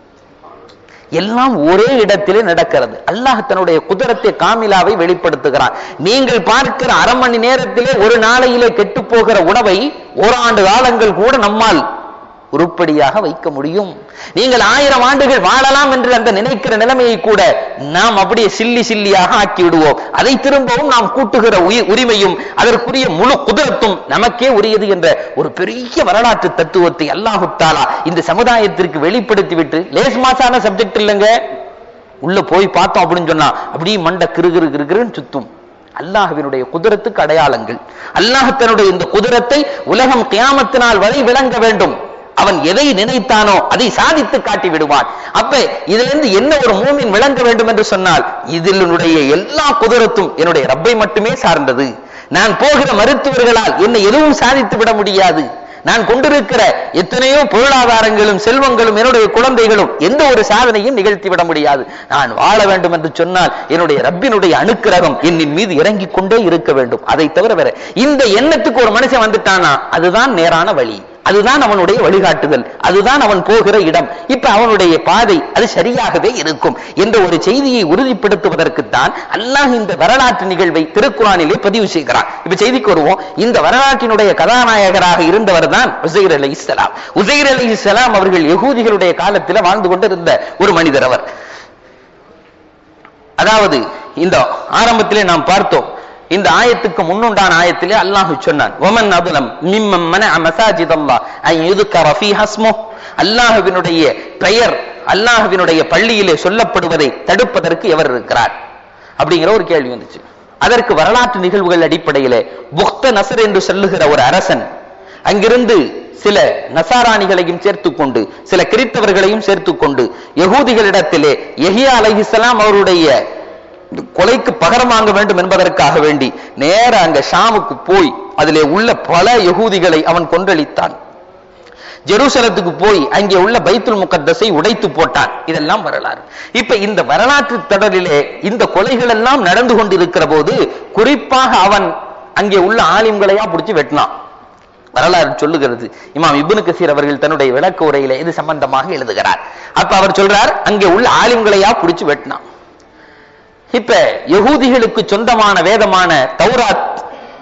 எல்லாம் ஒரே இடத்திலே நடக்கிறது அல்லாஹ் தன்னுடைய குதிரத்தை காமிலாவை வெளிப்படுத்துகிறான் நீங்கள் பார்க்கிற அரை மணி நேரத்திலே ஒரு நாளையிலே கெட்டு போகிற உணவை ஓராண்டு காலங்கள் கூட நம்மால் உருப்படியாக வைக்க முடியும் நீங்கள் ஆயிரம் ஆண்டுகள் வாழலாம் என்று அந்த நினைக்கிற நிலைமையை கூட நாம் அப்படியே சில்லி சில்லியாக ஆக்கி விடுவோம் அதை திரும்பவும் நாம் கூட்டுகிற உயி- உரிமையும் அதற்குரிய முழு குதிரத்தும் நமக்கே உரியது என்ற ஒரு பெரிய வரலாற்று தத்துவத்தை அல்லாஹு தாலா இந்த சமுதாயத்திற்கு வெளிப்படுத்தி விட்டு லேஸ் மாசான சப்ஜெக்ட் இல்லைங்க உள்ள போய் பார்த்தோம் அப்படின்னு சொன்னா அப்படியே மண்டை கிருகிரு கிருகிருன்னு சுத்தும் அல்லாஹ்வினுடைய குதிரத்துக்கு அடையாளங்கள் அல்லாஹ் தன்னுடைய இந்த குதிரத்தை உலகம் கியாமத்தினால் வரை விளங்க வேண்டும் அவன் எதை நினைத்தானோ அதை சாதித்து காட்டி விடுவான் அப்ப இதுல இருந்து என்ன ஒரு மூமின் விளங்க வேண்டும் என்று சொன்னால் இதிலுடைய எல்லா குதிரத்தும் என்னுடைய ரப்பை மட்டுமே சார்ந்தது நான் போகிற மருத்துவர்களால் என்னை எதுவும் சாதித்து விட முடியாது நான் கொண்டிருக்கிற எத்தனையோ பொருளாதாரங்களும் செல்வங்களும் என்னுடைய குழந்தைகளும் எந்த ஒரு சாதனையும் நிகழ்த்தி விட முடியாது நான் வாழ வேண்டும் என்று சொன்னால் என்னுடைய ரப்பினுடைய அனுக்கிரகம் என்னின் மீது இறங்கிக் கொண்டே இருக்க வேண்டும் அதை தவிர வேற இந்த எண்ணத்துக்கு ஒரு மனுஷன் வந்துட்டானா அதுதான் நேரான வழி அதுதான் அவனுடைய வழிகாட்டுதல் அதுதான் அவன் போகிற இடம் இப்ப அவனுடைய பாதை அது சரியாகவே இருக்கும் என்ற ஒரு செய்தியை உறுதிப்படுத்துவதற்குத்தான் அல்லாஹ் இந்த வரலாற்று நிகழ்வை திருக்குறானிலே பதிவு செய்கிறான் இப்ப செய்திக்கு வருவோம் இந்த வரலாற்றினுடைய கதாநாயகராக இருந்தவர் தான் உசைர் அலி இஸ்லாம் உசைர் அலி இஸ்லாம் அவர்கள் யகூதிகளுடைய காலத்தில் வாழ்ந்து கொண்டிருந்த ஒரு மனிதர் அவர் அதாவது இந்த ஆரம்பத்திலே நாம் பார்த்தோம் இந்த ஆயத்துக்கு முன்னுண்டான ஆயத்திலே அல்லாஹ் சொன்னான் ஒமன் அதுலம் மிம்மம் மன மசாஜித் அல்லாஹ் ஐ யுதுக்கர ஃபீஹா ஸ்முஹ் அல்லாஹ்வினுடைய பெயர் அல்லாஹ்வினுடைய பள்ளியிலே சொல்லப்படுவதை தடுப்பதற்கு எவர் இருக்கிறார் அப்படிங்கிற ஒரு கேள்வி வந்துச்சு அதற்கு வரலாற்று நிகழ்வுகள் அடிப்படையிலே புக்த நசர் என்று சொல்லுகிற ஒரு அரசன் அங்கிருந்து சில நசாராணிகளையும் சேர்த்துக் கொண்டு சில கிறித்தவர்களையும் சேர்த்துக் கொண்டு யகூதிகளிடத்திலே எஹியா அலைஹிஸ்ஸலாம் அவருடைய கொலைக்கு பகரம் வாங்க வேண்டும் என்பதற்காக வேண்டி நேர அங்க ஷாமுக்கு போய் அதிலே உள்ள பல யகூதிகளை அவன் கொன்றளித்தான் ஜெருசலத்துக்கு போய் அங்கே உள்ள பைத்துல் முகத்தஸை உடைத்து போட்டான் இதெல்லாம் வரலாறு இப்ப இந்த வரலாற்று தொடரிலே இந்த கொலைகள் எல்லாம் நடந்து கொண்டிருக்கிற போது குறிப்பாக அவன் அங்கே உள்ள ஆலிம்களையா பிடிச்சு வெட்டினான் வரலாறு சொல்லுகிறது இமாம் இப்னு கசீர் அவர்கள் தன்னுடைய விளக்க உரையிலே இது சம்பந்தமாக எழுதுகிறார் அப்ப அவர் சொல்றார் அங்கே உள்ள ஆலிம்களையா பிடிச்சு வெட்டினான் இப்ப யகூதிகளுக்கு சொந்தமான வேதமான தௌராத்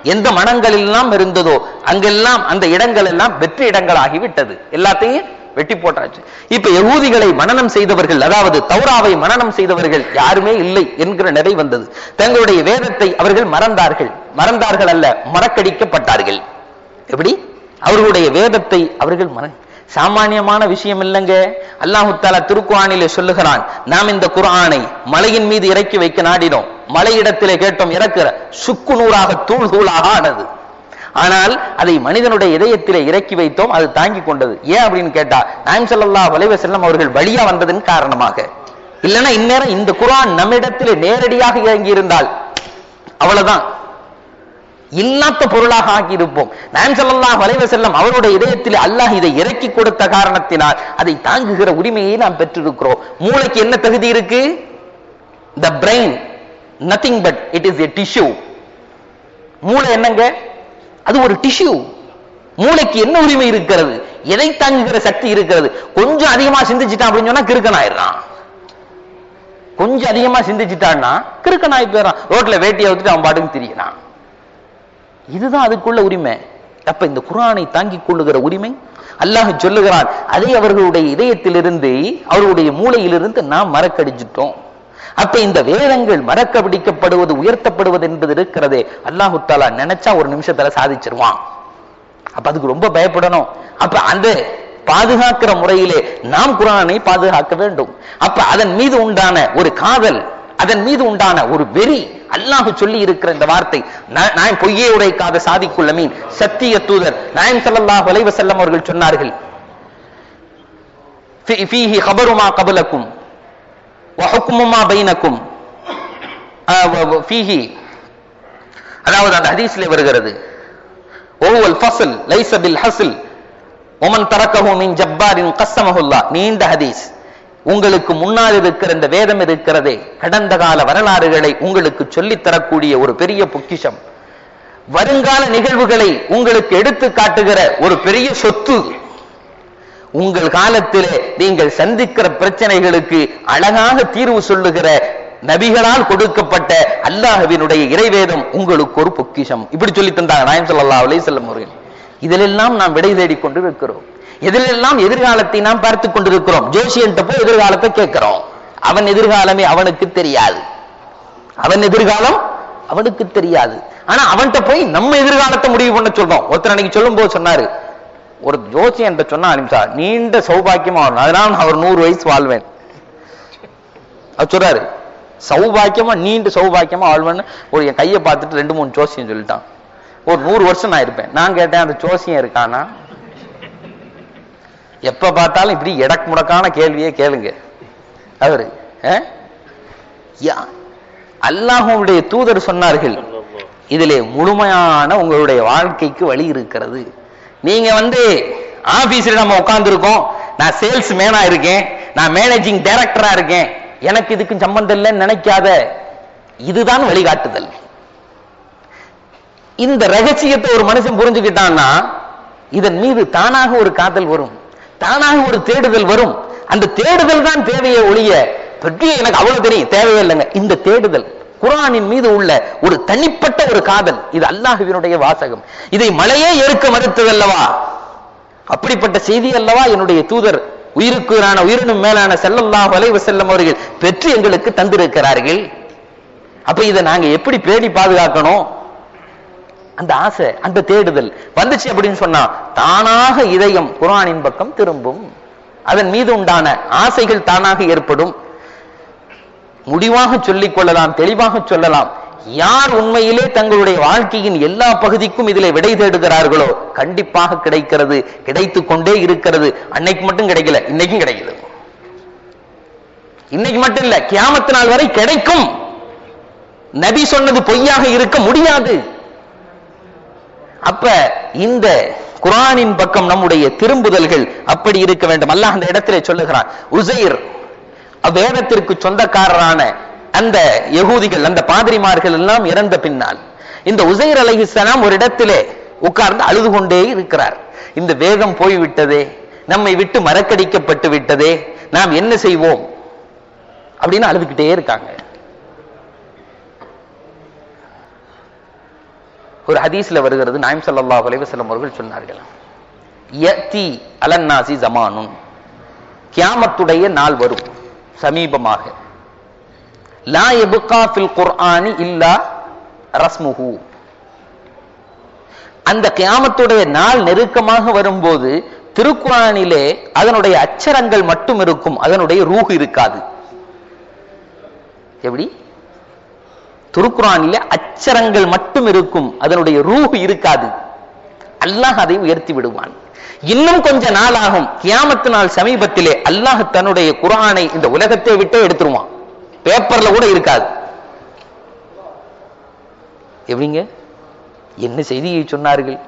எந்த மனங்களில் எல்லாம் இருந்ததோ அங்கெல்லாம் அந்த இடங்கள் எல்லாம் வெற்றி இடங்களாகி விட்டது எல்லாத்தையும் வெட்டி போட்டாச்சு இப்ப யகூதிகளை மனனம் செய்தவர்கள் அதாவது தௌராவை மனனம் செய்தவர்கள் யாருமே இல்லை என்கிற நிலை வந்தது தங்களுடைய வேதத்தை அவர்கள் மறந்தார்கள் மறந்தார்கள் அல்ல மறக்கடிக்கப்பட்டார்கள் எப்படி அவர்களுடைய வேதத்தை அவர்கள் மற சாமானியமான விஷயம் இல்லைங்க அல்லாஹு தாலா திருக்குறானிலே சொல்லுகிறான் நாம் இந்த குர்ஆனை மலையின் மீது இறக்கி வைக்க நாடினோம் மலையிடத்திலே கேட்டோம் இறக்குற சுக்கு நூறாக தூள் தூளாக ஆனது ஆனால் அதை மனிதனுடைய இதயத்திலே இறக்கி வைத்தோம் அது தாங்கி கொண்டது ஏன் அப்படின்னு கேட்டா நாயம் ஸல்லல்லாஹு அலைஹி வஸல்லம் அவர்கள் வழியா வந்ததன் காரணமாக இல்லைன்னா இந்நேரம் இந்த குர்ஆன் நம்மிடத்திலே நேரடியாக இறங்கி இருந்தால் அவ்வளவுதான் இல்லாத பொருளாக ஆக்கி இருப்போம் நான் ஸல்லல்லாஹு அலைஹி வஸல்லம் அவருடைய இதயத்தில் அல்லாஹ் இதை இறக்கி கொடுத்த காரணத்தினால் அதை தாங்குகிற உரிமையை நாம் பெற்றிருக்கிறோம் மூளைக்கு என்ன தகுதி இருக்கு the brain nothing but it is a tissue மூளை என்னங்க அது ஒரு டிஷ்யூ மூளைக்கு என்ன உரிமை இருக்கிறது எதை தாங்குகிற சக்தி இருக்கிறது கொஞ்சம் அதிகமா சிந்திச்சிட்டான் அப்படின்னு சொன்னா கிறுக்கன் ஆயிடுறான் கொஞ்சம் அதிகமா சிந்திச்சிட்டான்னா கிறுக்கன் ஆகி போயிடறான் ரோட்ல வேட்டியை வச்சுட்டு அவன் பாட்டுக்கு திரியறான் இதுதான் அதுக்குள்ள உரிமை அப்ப இந்த குரானை தாங்கிக் கொள்ளுகிற உரிமை அல்லாஹ் சொல்லுகிறான் அதை அவர்களுடைய இதயத்திலிருந்து அவர்களுடைய மூளையிலிருந்து நாம் மறக்கடிச்சிட்டோம் அப்ப இந்த வேதங்கள் மறக்க பிடிக்கப்படுவது உயர்த்தப்படுவது என்பது இருக்கிறதே அல்லாஹு தாலா நினைச்சா ஒரு நிமிஷத்துல சாதிச்சிருவான் அப்ப அதுக்கு ரொம்ப பயப்படணும் அப்ப அந்த பாதுகாக்கிற முறையிலே நாம் குரானை பாதுகாக்க வேண்டும் அப்ப அதன் மீது உண்டான ஒரு காதல் அதன் மீது உண்டான ஒரு வெறி அல்லாஹ் சொல்லி இருக்கிற இந்த வார்த்தை நா- நான் பொய்யே உரைக்காத சாதிக்குள்ள மீன் சத்திய தூதர் நாயம் ஸல்லல்லாஹு அலைஹி வஸல்லம் அவர்கள் சொன்னார்கள் "ஃபீ- ஃபீஹி خبر ما قبلكم وحكم ما بينكم ஆஹ் வ- வ- فيه அதாவது அந்த ஹதீஸ்ல வருகிறது ஓவல் ஃபஸ்ல் லைஸ பில் ஹஸ்ல் ஒமன் தரக்கஹு மின் ஜப்பாரின் கஸ்ஸமஹுல்லா நீண்ட ஹதீஸ் உங்களுக்கு முன்னால் இருக்கிற இந்த வேதம் இருக்கிறதே கடந்த கால வரலாறுகளை உங்களுக்கு சொல்லித் தரக்கூடிய ஒரு பெரிய பொக்கிஷம் வருங்கால நிகழ்வுகளை உங்களுக்கு எடுத்து காட்டுகிற ஒரு பெரிய சொத்து உங்கள் காலத்திலே நீங்கள் சந்திக்கிற பிரச்சனைகளுக்கு அழகாக தீர்வு சொல்லுகிற நபிகளால் கொடுக்கப்பட்ட அல்லாஹ்வினுடைய இறைவேதம் உங்களுக்கு ஒரு பொக்கிஷம் இப்படி சொல்லி தந்தாங்க நாயம் ஸல்லல்லாஹு அலைஹி வஸல்லம் அவர்கள் இதிலெல்லாம் நாம் விடை தேடிக் கொண்டு இருக்கிறோம் இதிலெல்லாம் எதிர்காலத்தை நாம் பார்த்துக் கொண்டிருக்கிறோம் ஜோசியன்ட்ட போய் எதிர்காலத்தை கேட்கிறோம் அவன் எதிர்காலமே அவனுக்கு தெரியாது அவன் எதிர்காலம் அவனுக்கு தெரியாது ஆனா அவன்கிட்ட போய் நம்ம எதிர்காலத்தை முடிவு பண்ண சொல்றோம் ஒருத்தர் அன்னைக்கு சொல்லும் போது சொன்னாரு ஒரு ஜோசியன் சொன்னா அனிமிஷா நீண்ட சௌபாக்கியமா வரணும் அதனால நான் ஒரு நூறு வயசு வாழ்வேன் அவர் சொல்றாரு சௌபாக்கியமா நீண்ட சௌபாக்கியமா வாழ்வேன்னு ஒரு என் கையை பார்த்துட்டு ரெண்டு மூணு ஜோசியம் சொல்லிட்டான் ஒரு நூறு வருஷம் நான் இருப்பேன் நான் கேட்டேன் அந்த ஜோசியம் இருக்கானா எப்ப பார்த்தாலும் இப்படி எடக்கு முடக்கான கேள்வியே கேளுங்க அவரு அஹ்? யா அல்லாஹ்வுடைய தூதர் சொன்னார்கள் இதிலே முழுமையான உங்களுடைய வாழ்க்கைக்கு வழி இருக்கிறது நீங்க வந்து ஆபீஸ்ல நம்ம உட்கார்ந்து இருக்கோம் நான் சேல்ஸ் மேனா இருக்கேன் நான் மேனேஜிங் டைரக்டரா இருக்கேன் எனக்கு இதுக்கு சம்பந்தம் இல்லைன்னு நினைக்காத இதுதான் வழிகாட்டுதல் இந்த ரகசியத்தை ஒரு மனுஷன் புரிஞ்சுக்கிட்டான்னா இதன் மீது தானாக ஒரு காதல் வரும் தானாக ஒரு தேடுதல் வரும் அந்த தேடுதல் தான் தேவையை ஒழிய பற்றி எனக்கு அவ்வளவு தெரியும் தேவையே இல்லைங்க இந்த தேடுதல் குரானின் மீது உள்ள ஒரு தனிப்பட்ட ஒரு காதல் இது அல்லாஹுவினுடைய வாசகம் இதை மலையே ஏற்க மறுத்ததல்லவா அப்படிப்பட்ட செய்தி அல்லவா என்னுடைய தூதர் உயிருக்குறான உயிரினும் மேலான ஸல்லல்லாஹு அலைஹி வஸல்லம் அவர்கள் பெற்று எங்களுக்கு தந்திருக்கிறார்கள் அப்ப இதை நாங்க எப்படி பேணி பாதுகாக்கணும் அந்த ஆசை அந்த தேடுதல் வந்துச்சு அப்படின்னு சொன்னா தானாக இதயம் குர்ஆனின் பக்கம் திரும்பும் அதன் மீது உண்டான ஆசைகள் தானாக ஏற்படும் முடிவாக சொல்லிக் கொள்ளலாம் தெளிவாக சொல்லலாம் யார் உண்மையிலே தங்களுடைய வாழ்க்கையின் எல்லா பகுதிக்கும் இதிலே விடை தேடுகிறார்களோ கண்டிப்பாக கிடைக்கிறது கிடைத்துக் கொண்டே இருக்கிறது அன்னைக்கு மட்டும் கிடைக்கல இன்னைக்கும் கிடைக்குது இன்னைக்கு மட்டும் இல்ல கியாமத்து நாள் வரை கிடைக்கும் நபி சொன்னது பொய்யாக இருக்க முடியாது அப்ப இந்த குரானின் பக்கம் நம்முடைய திரும்புதல்கள் அப்படி இருக்க வேண்டும் அல்லாஹ் அந்த இடத்திலே சொல்லுகிறான் உசைர் வேதத்திற்கு சொந்தக்காரரான அந்த யகூதிகள் அந்த பாதிரிமார்கள் எல்லாம் இறந்த பின்னால் இந்த உசைர் அலைஹிஸ்ஸலாம் ஒரு இடத்திலே உட்கார்ந்து அழுது கொண்டே இருக்கிறார் இந்த வேகம் போய்விட்டதே நம்மை விட்டு மறக்கடிக்கப்பட்டு விட்டதே நாம் என்ன செய்வோம் அப்படின்னு அழுதுகிட்டே இருக்காங்க ஒரு ஹதீஸ்ல வருகிறது நாயம் ஸல்லல்லாஹு அலைஹி வஸல்லம் அவர்கள் சொன்னார்கள் யதி அலன்னாசி ஜமானுன் கியாமத்துடைய நாள் வரும் சமீபமாக லா யபுகா ஃபில் குர்ஆனி இல்லா ரஸ்முஹு அந்த கியாமத்துடைய நாள் நெருக்கமாக வரும்போது திருக்குறானிலே அதனுடைய அச்சரங்கள் மட்டும் இருக்கும் அதனுடைய ரூஹ் இருக்காது எப்படி திருக்குறானிலே அச்சரங்கள் மட்டும் இருக்கும் அதனுடைய ரூஹ் இருக்காது அல்லாஹ் அதை உயர்த்தி விடுவான் இன்னும் கொஞ்ச நாள் ஆகும் கியாமத்து நாள் சமீபத்திலே அல்லாஹ் தன்னுடைய குரானை இந்த உலகத்தை விட்டே எடுத்துருவான் பேப்பர்ல கூட இருக்காது எப்படிங்க என்ன செய்தியை சொன்னார்கள்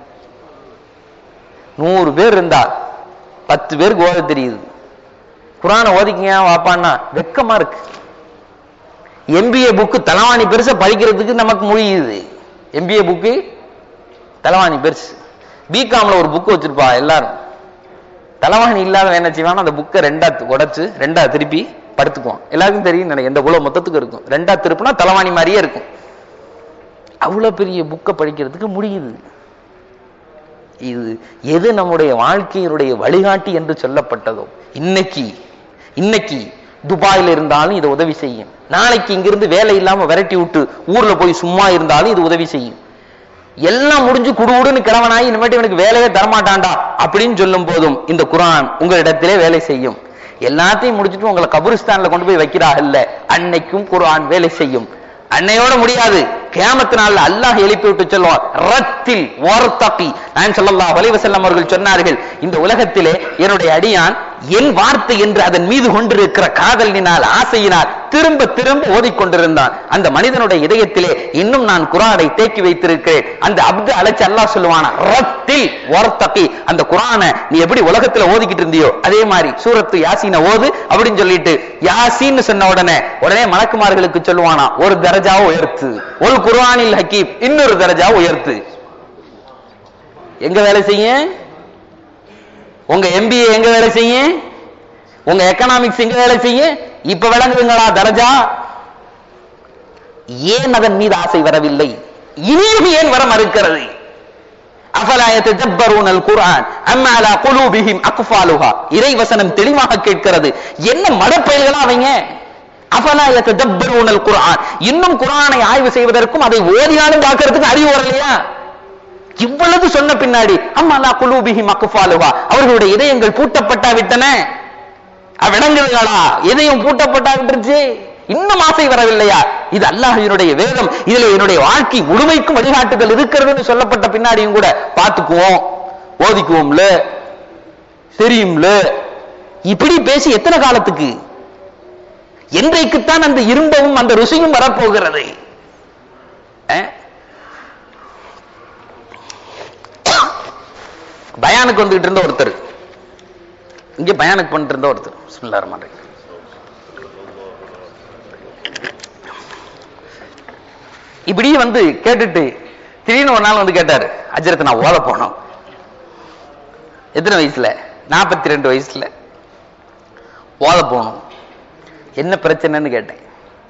நூறு பேர் இருந்தா பத்து பேருக்கு ஓத தெரியுது குரானை ஓதிக்கங்க வாப்பான்னா வெக்கமா இருக்கு எம்பிஏ புக்கு தலவாணி பெருசா படிக்கிறதுக்கு நமக்கு முடியுது எம்பிஏ புக்கு தலவாணி பெருசு பிகாம்ல ஒரு புக்கு வச்சிருப்பா எல்லாரும் தலவாணி இல்லாத என்ன செய்வான் அந்த புக்கை ரெண்டா உடைச்சு ரெண்டா திருப்பி படுத்துக்குவான் எல்லாருக்கும் தெரியும் நினைக்கிறேன் எந்த உலக மொத்தத்துக்கு இருக்கும் ரெண்டா திருப்பினா தலவாணி மாதிரியே இருக்கும் அவ்வளவு பெரிய புக்கை படிக்கிறதுக்கு முடியுது இது எது நம்முடைய வாழ்க்கையினுடைய வழிகாட்டி என்று சொல்லப்பட்டதோ இன்னைக்கு இன்னைக்கு துபாயில இருந்தாலும் இது உதவி செய்யும் நாளைக்கு இங்கிருந்து வேலை இல்லாம விரட்டி விட்டு ஊர்ல போய் சும்மா இருந்தாலும் இது உதவி செய்யும் எல்லாம் முடிஞ்சு குடுகுடுன்னு கிழவனாய் இனிமேட்டு இவனுக்கு வேலையே தரமாட்டான்டா அப்படின்னு சொல்லும் போதும் இந்த குரான் உங்களிடத்திலே வேலை செய்யும் எல்லாத்தையும் முடிச்சுட்டு உங்களை கபுரிஸ்தான்ல கொண்டு போய் வைக்கிறா இல்ல அன்னைக்கும் குரான் வேலை செய்யும் அன்னையோட முடியாது கியாமத்து நாள்ல அல்லாஹ் எழுப்பி விட்டு சொல்லுவான் ரத்தில் வார்த்தகி நான் ஸல்லல்லாஹு அலைஹி வஸல்லம் அவர்கள் சொன்னார்கள் இந்த உலகத்திலே என்னுடைய அடியான் என் வார்த்தை என்று அதன் மீது கொண்டிருக்கிற காதலினால் ஆசையினால் திரும்ப திரும்ப ஓதிக்கொண்டிருந்தான் அந்த மனிதனுடைய இதயத்திலே இன்னும் நான் குரானை தேக்கி வைத்திருக்கிறேன் அந்த அப்து அழைச்சு அல்லாஹ் சொல்லுவானா ரத்தில் வார்த்தகி அந்த குரானை நீ எப்படி உலகத்துல ஓதிக்கிட்டு இருந்தியோ அதே மாதிரி சூரத்து யாசீன ஓது அப்படின்னு சொல்லிட்டு யாசீன்னு சொன்ன உடனே உடனே மலக்குமார்களுக்கு சொல்லுவானா ஒரு தரஜாவை உயர்த்து ஒரு குர்ஆனில் ஹக்கீம் இன்னொரு தரஜா உயர்த்து எங்க வேலை செய்ய உங்க எம்பிஏ எங்க வேலை செய்ய உங்க எக்கனாமிக்ஸ் எங்க வேலை செய்ய இப்ப விளங்குதுங்களா தரஜா ஏன் அதன் மீது ஆசை வரவில்லை இனியும் ஏன் வர மறுக்கிறது அஃபலா யததப்பரூனல் குர்ஆன் அம் அலா குலூபிஹிம் அக்ஃபாலுஹா இறை வசனம் தெளிவாக கேட்கிறது என்ன மடப்பயல்களா அவங்க அஃபலா யததப்பரூனல் குர்ஆன் இன்னும் குர்ஆனை ஆய்வு செய்வதற்கும் அதை ஓதினாலும் பார்க்கிறதுக்கு அறிவு வரலையா இவ்வளவு சொன்ன பின்னாடி அம் அலா குலூபிஹிம் அக்ஃபாலுஹா அவர்களுடைய இதயங்கள் பூட்டப்பட்டா விட்டன விளங்குதுங்களா இதயம் பூட்டப்பட்டா விட்டுருச்சு இன்னும் ஆசை வரவில்லையா இது அல்லாஹினுடைய வேதம் இதுல என்னுடைய வாழ்க்கை முழுமைக்கும் வழிகாட்டுதல் இருக்கிறதுன்னு சொல்லப்பட்ட பின்னாடியும் கூட பார்த்துக்குவோம் ஓதிக்குவோம்ல தெரியும்ல இப்படி பேசி எத்தனை காலத்துக்கு என்றைக்குத்தான் அந்த இரும்பவும் அந்த ருசியும் வரப்போகிறது அஹ்? பயானுக்கு வந்துகிட்டு இருந்த ஒருத்தர் இங்க பயானுக்கு பண்ணிட்டு இருந்த ஒருத்தர் பிஸ்மில்லாஹிர் ரஹ்மானிர் ரஹீம். இப்படி வந்து கேட்டுட்டு திடீர்னு ஒரு நாள் வந்து கேட்டாரு அஜரத்தை நான் ஓத போனோம் எத்தனை வயசுல நாற்பத்தி ரெண்டு வயசுல ஓத போகணும் என்ன பிரச்சனைன்னு கேட்டேன்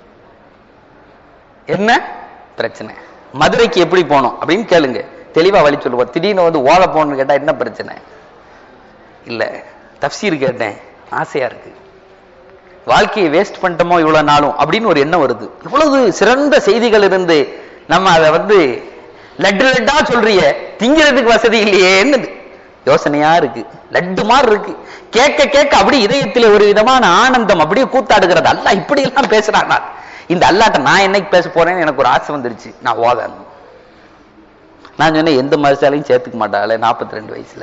என்ன பிரச்சனை மதுரைக்கு எப்படி போனோம் அப்படின்னு கேளுங்க தெளிவா வழி சொல்லுவோம் திடீர்னு வந்து ஓத போகணும்னு கேட்டா என்ன பிரச்சனை இல்ல தப்சீர் கேட்டேன் ஆசையா இருக்கு வாழ்க்கையை வேஸ்ட் பண்ணிட்டோமோ இவ்வளவு நாளும் அப்படின்னு ஒரு எண்ணம் வருது இவ்வளவு சிறந்த செய்திகள் இருந்து நம்ம அதை வந்து லட்டு லட்டா சொல்றிய திங்கிறதுக்கு வசதி இல்லையேன்னு யோசனையா இருக்கு லட்டு மாதிரி இருக்கு கேட்க கேட்க அப்படி இதயத்திலே ஒரு விதமான ஆனந்தம் அப்படியே கூத்தாடுகிறது அல்ல இப்படி எல்லாம் பேசுறான் நான் இந்த அல்லாட்ட நான் என்னைக்கு பேச போறேன்னு எனக்கு ஒரு ஆசை வந்துருச்சு நான் ஓதணும் நான் சொன்னேன் எந்த மதசாலையும் சேர்த்துக்க மாட்டாளே நாற்பத்தி ரெண்டு வயசுல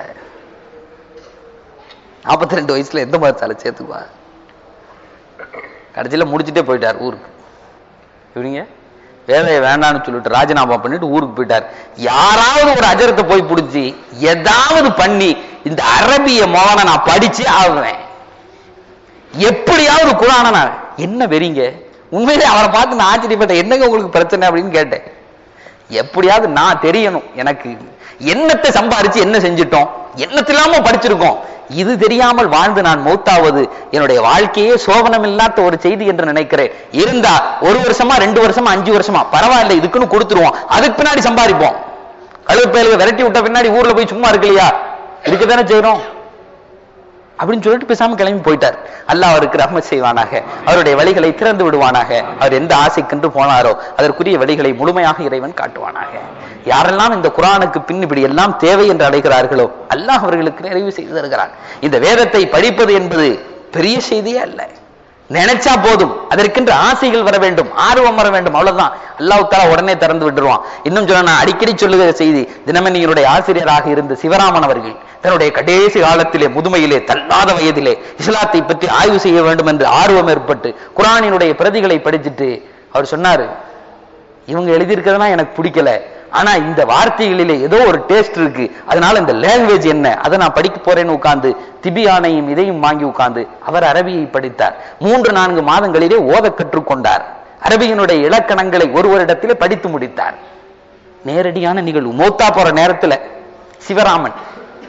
நாற்பத்தி ரெண்டு வயசுல எந்த மதசாலை சேர்த்துக்குவா கடைசியில முடிச்சுட்டே போயிட்டார் ஊருக்கு எப்படிங்க வேலையை வேண்டாம்னு சொல்லிட்டு ராஜினாமா பண்ணிட்டு ஊருக்கு போயிட்டார் யாராவது ஒரு அஜரத்தை போய் பிடிச்சி ஏதாவது பண்ணி இந்த அரபிய மோகனை நான் படிச்சு ஆகுவேன் எப்படியாவது குரான நான் என்ன வெறிங்க உண்மையிலே அவரை பார்த்து நான் ஆச்சரியப்பட்டேன் என்னங்க உங்களுக்கு பிரச்சனை அப்படின்னு கேட்டேன் எப்படியாவது நான் தெரியணும் எனக்கு என்னத்தை சம்பாரிச்சு என்ன செஞ்சிட்டோம் என்னத்திலாம படிச்சிருக்கோம் இது தெரியாமல் வாழ்ந்து நான் மௌத்தாவது என்னுடைய வாழ்க்கையே சோபனம் இல்லாத ஒரு செய்தி என்று நினைக்கிறேன் இருந்தா ஒரு வருஷமா ரெண்டு வருஷமா அஞ்சு வருஷமா பரவாயில்ல இதுக்குன்னு கொடுத்துருவோம் அதுக்கு பின்னாடி சம்பாதிப்போம் கழுவு பயலுக விரட்டி விட்ட பின்னாடி ஊர்ல போய் சும்மா இருக்கலையா இருக்கத்தானே செய்யறோம் அப்படின்னு சொல்லிட்டு பேசாம கிளம்பி போயிட்டார் அல்லாஹ் அவருக்கு ரஹ்மத் செய்வானாக அவருடைய வழிகளை திறந்து விடுவானாக அவர் எந்த ஆசைக்கென்று போனாரோ அதற்குரிய வழிகளை முழுமையாக இறைவன் காட்டுவானாக யாரெல்லாம் இந்த குரானுக்கு பின் இப்படி எல்லாம் தேவை என்று அழைக்கிறார்களோ அல்லாஹ் அவர்களுக்கு நிறைவு செய்து தருகிறான் இந்த வேதத்தை படிப்பது என்பது பெரிய செய்தியே அல்ல நினைச்சா போதும் அதற்கென்று ஆசைகள் வர வேண்டும் ஆர்வம் வர வேண்டும் அவ்வளவுதான் அல்லாஹ் தாலா உடனே திறந்து விட்டுருவான் இன்னும் சொல்ல நான் அடிக்கடி சொல்லுகிற செய்தி தினமணியினுடைய ஆசிரியராக இருந்த சிவராமன் அவர்கள் தன்னுடைய கடைசி காலத்திலே முதுமையிலே தள்ளாத வயதிலே இஸ்லாத்தை பற்றி ஆய்வு செய்ய வேண்டும் என்று ஆர்வம் ஏற்பட்டு குரானினுடைய பிரதிகளை படிச்சுட்டு அவர் சொன்னாரு இவங்க எழுதியிருக்கிறதுலாம் எனக்கு பிடிக்கல ஆனா இந்த வார்த்தைகளிலே ஏதோ ஒரு டேஸ்ட் இருக்கு அதனால இந்த லாங்குவேஜ் என்ன அதை நான் படிக்க போறேன்னு உட்கார்ந்து திபியானையும் இதையும் வாங்கி உட்கார்ந்து அவர் அரபியை படித்தார் மூன்று நான்கு மாதங்களிலே ஓத கற்றுக்கொண்டார் அரபியினுடைய இலக்கணங்களை ஒரு வருடத்திலே படித்து முடித்தார் நேரடியான நிகழ்வு மௌத்தா போற நேரத்துல சிவராமன்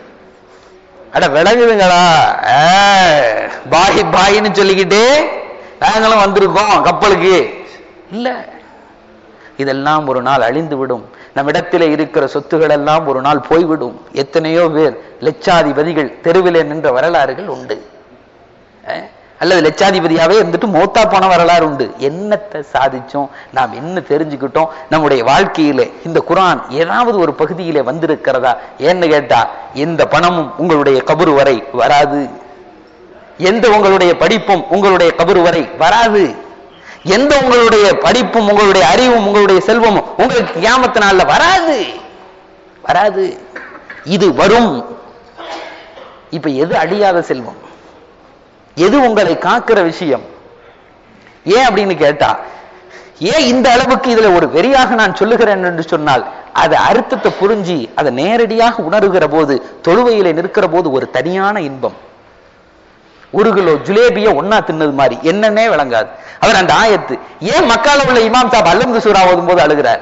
அட விளங்குதுங்களா ஆ, பாய் பாயின்னு சொல்லிக்கிட்டு நாங்களும் வந்திருக்கோம் கப்பலுக்கு இல்ல இதெல்லாம் ஒரு நாள் அழிந்து விடும் நம்மிடத்திலே இருக்கிற சொத்துகள் எல்லாம் ஒரு நாள் போய்விடும் எத்தனையோ பேர் லட்சாதிபதிகள் தெருவிலே நின்ற வரலாறுகள் உண்டு அஹ், அல்லது லட்சாதிபதியாவே இருந்துட்டு மௌத்தா போன வரலாறு உண்டு என்னத்தை சாதிச்சோம் நாம் என்ன தெரிஞ்சுக்கிட்டோம் நம்முடைய வாழ்க்கையிலே இந்த குரான் ஏதாவது ஒரு பகுதியிலே வந்திருக்கிறதா ஏன்னு கேட்டா எந்த பணமும் உங்களுடைய கபரு வரை வராது எந்த உங்களுடைய படிப்பும் உங்களுடைய கபரு வரை வராது எந்த உங்களுடைய படிப்பும் உங்களுடைய அறிவும் உங்களுடைய செல்வமும் உங்களுக்கு கியாமத்து நாள்ல வராது வராது இது வரும் இப்ப எது அழியாத செல்வம் எது உங்களை காக்கிற விஷயம் ஏன் அப்படின்னு கேட்டா ஏன் இந்த அளவுக்கு இதுல ஒரு வெறியாக நான் சொல்லுகிறேன் என்று சொன்னால் அது அர்த்தத்தை புரிஞ்சு அதை நேரடியாக உணர்கிற போது தொழுவையிலே நிற்கிற போது ஒரு தனியான இன்பம் ஒரு கிலோ ஜுலேபிய ஒன்னா தின்னது மாதிரி என்னன்னே விளங்காது அவர் அந்த ஆயத்து ஏன் மக்கால உள்ள இமாம் சாப் அல்லந்து சூரா ஓதும் போது அழுகிறார்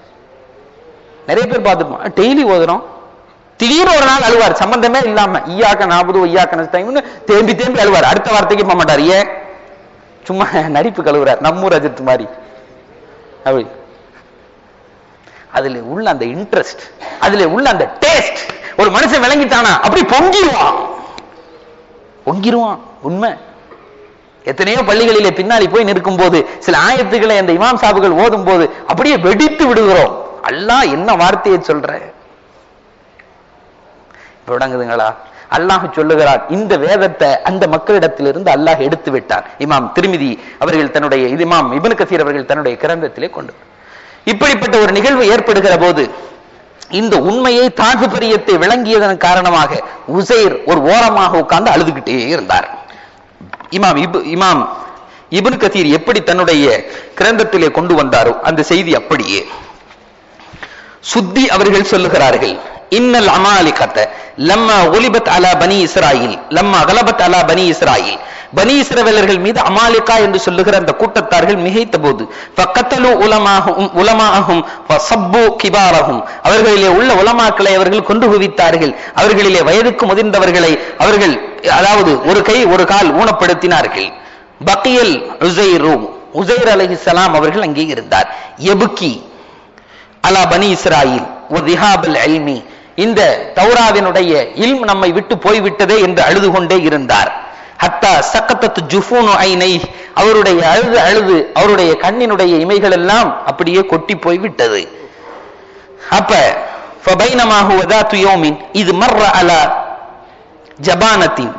நிறைய பேர் பார்த்துப்போம் டெய்லி ஓதுறோம் திடீர்னு ஒரு நாள் அழுவார் சம்பந்தமே இல்லாம ஈயாக்க நாற்பது ஒய்யாக்க நஷ்டம் தேம்பி தேம்பி அழுவார் அடுத்த வார்த்தைக்கு போக மாட்டார் ஏன் சும்மா நடிப்பு கழுவுறார் நம்மூர் அஜித் மாதிரி அப்படி அதுல உள்ள அந்த இன்ட்ரெஸ்ட் அதுல உள்ள அந்த டேஸ்ட் ஒரு மனுஷன் விளங்கிட்டானா அப்படி பொங்கிடுவான் பொங்கிருவான் உண்மை எத்தனையோ பள்ளிகளிலே பின்னாடி போய் நிற்கும் போது சில ஆயத்துக்களை அந்த இமாம் சாபுகள் ஓதும் போது அப்படியே வெடித்து விடுகிறோம் அல்லாஹ் என்ன வார்த்தையை சொல்ற இப்ப விளங்குதுங்களா அல்லாஹ் சொல்லுகிறார் இந்த வேதத்தை அந்த மக்களிடத்திலிருந்து அல்லாஹ் எடுத்து விட்டார் இமாம் திருமிதி அவர்கள் தன்னுடைய இது இமாம் இப்னு கசீர் அவர்கள் தன்னுடைய கிரந்தத்திலே கொண்டு இப்படிப்பட்ட ஒரு நிகழ்வு ஏற்படுகிற போது இந்த உண்மையை தாகுபரியத்தை விளங்கியதன் காரணமாக உசைர் ஒரு ஓரமாக உட்கார்ந்து அழுதுகிட்டே இருந்தார் இமாம் இபு இமாம் இப்னு கதீர் எப்படி தன்னுடைய கிரந்தத்திலே கொண்டு வந்தாரோ அந்த செய்தி அப்படியே சுத்தி அவர்கள் சொல்லுகிறார்கள் இன்னல் அமாலிகத்த லம்மா ஒலிபத் அலா பனி இஸ்ராயில் லம்மா கலபத் அலா பனி இஸ்ராயில் பனி இஸ்ரவேலர்கள் மீது அமாலிகா என்று சொல்லுகிற அந்த கூட்டத்தார்கள் மிகைத்த போது ஃபக்கத்தலு உலமாகும் உலமாகும் ஃபசப்பு கிபாரகும் அவர்களிலே உள்ள உலமாக்களை அவர்கள் கொண்டு குவித்தார்கள் அவர்களிலே வயதுக்கு முதிர்ந்தவர்களை அவர்கள் அதாவது ஒரு கை ஒரு கால் ஊனப்படுத்தினார்கள் பக்கியல் உசைரு உசைர் அலைஹிஸ்ஸலாம் அவர்கள் அங்கே இருந்தார் எபுக்கி அலா பனி இஸ்ராயில் ஒதிஹாபல் அல்மி இந்த தௌராவினுடைய இல்ம் நம்மை விட்டு போய்விட்டதே என்று அழுது கொண்டே இருந்தார் ஹத்தா சக்கத்தத்து ஜுஃபூனு ஐனை அவருடைய அழுது அழுது அவருடைய கண்ணினுடைய இமைகள் எல்லாம் அப்படியே கொட்டி போய் விட்டது அப்ப ஃபபைனமாஹு வதாத்து யோமின் இது மர்ர அலா ஜபானத்தின்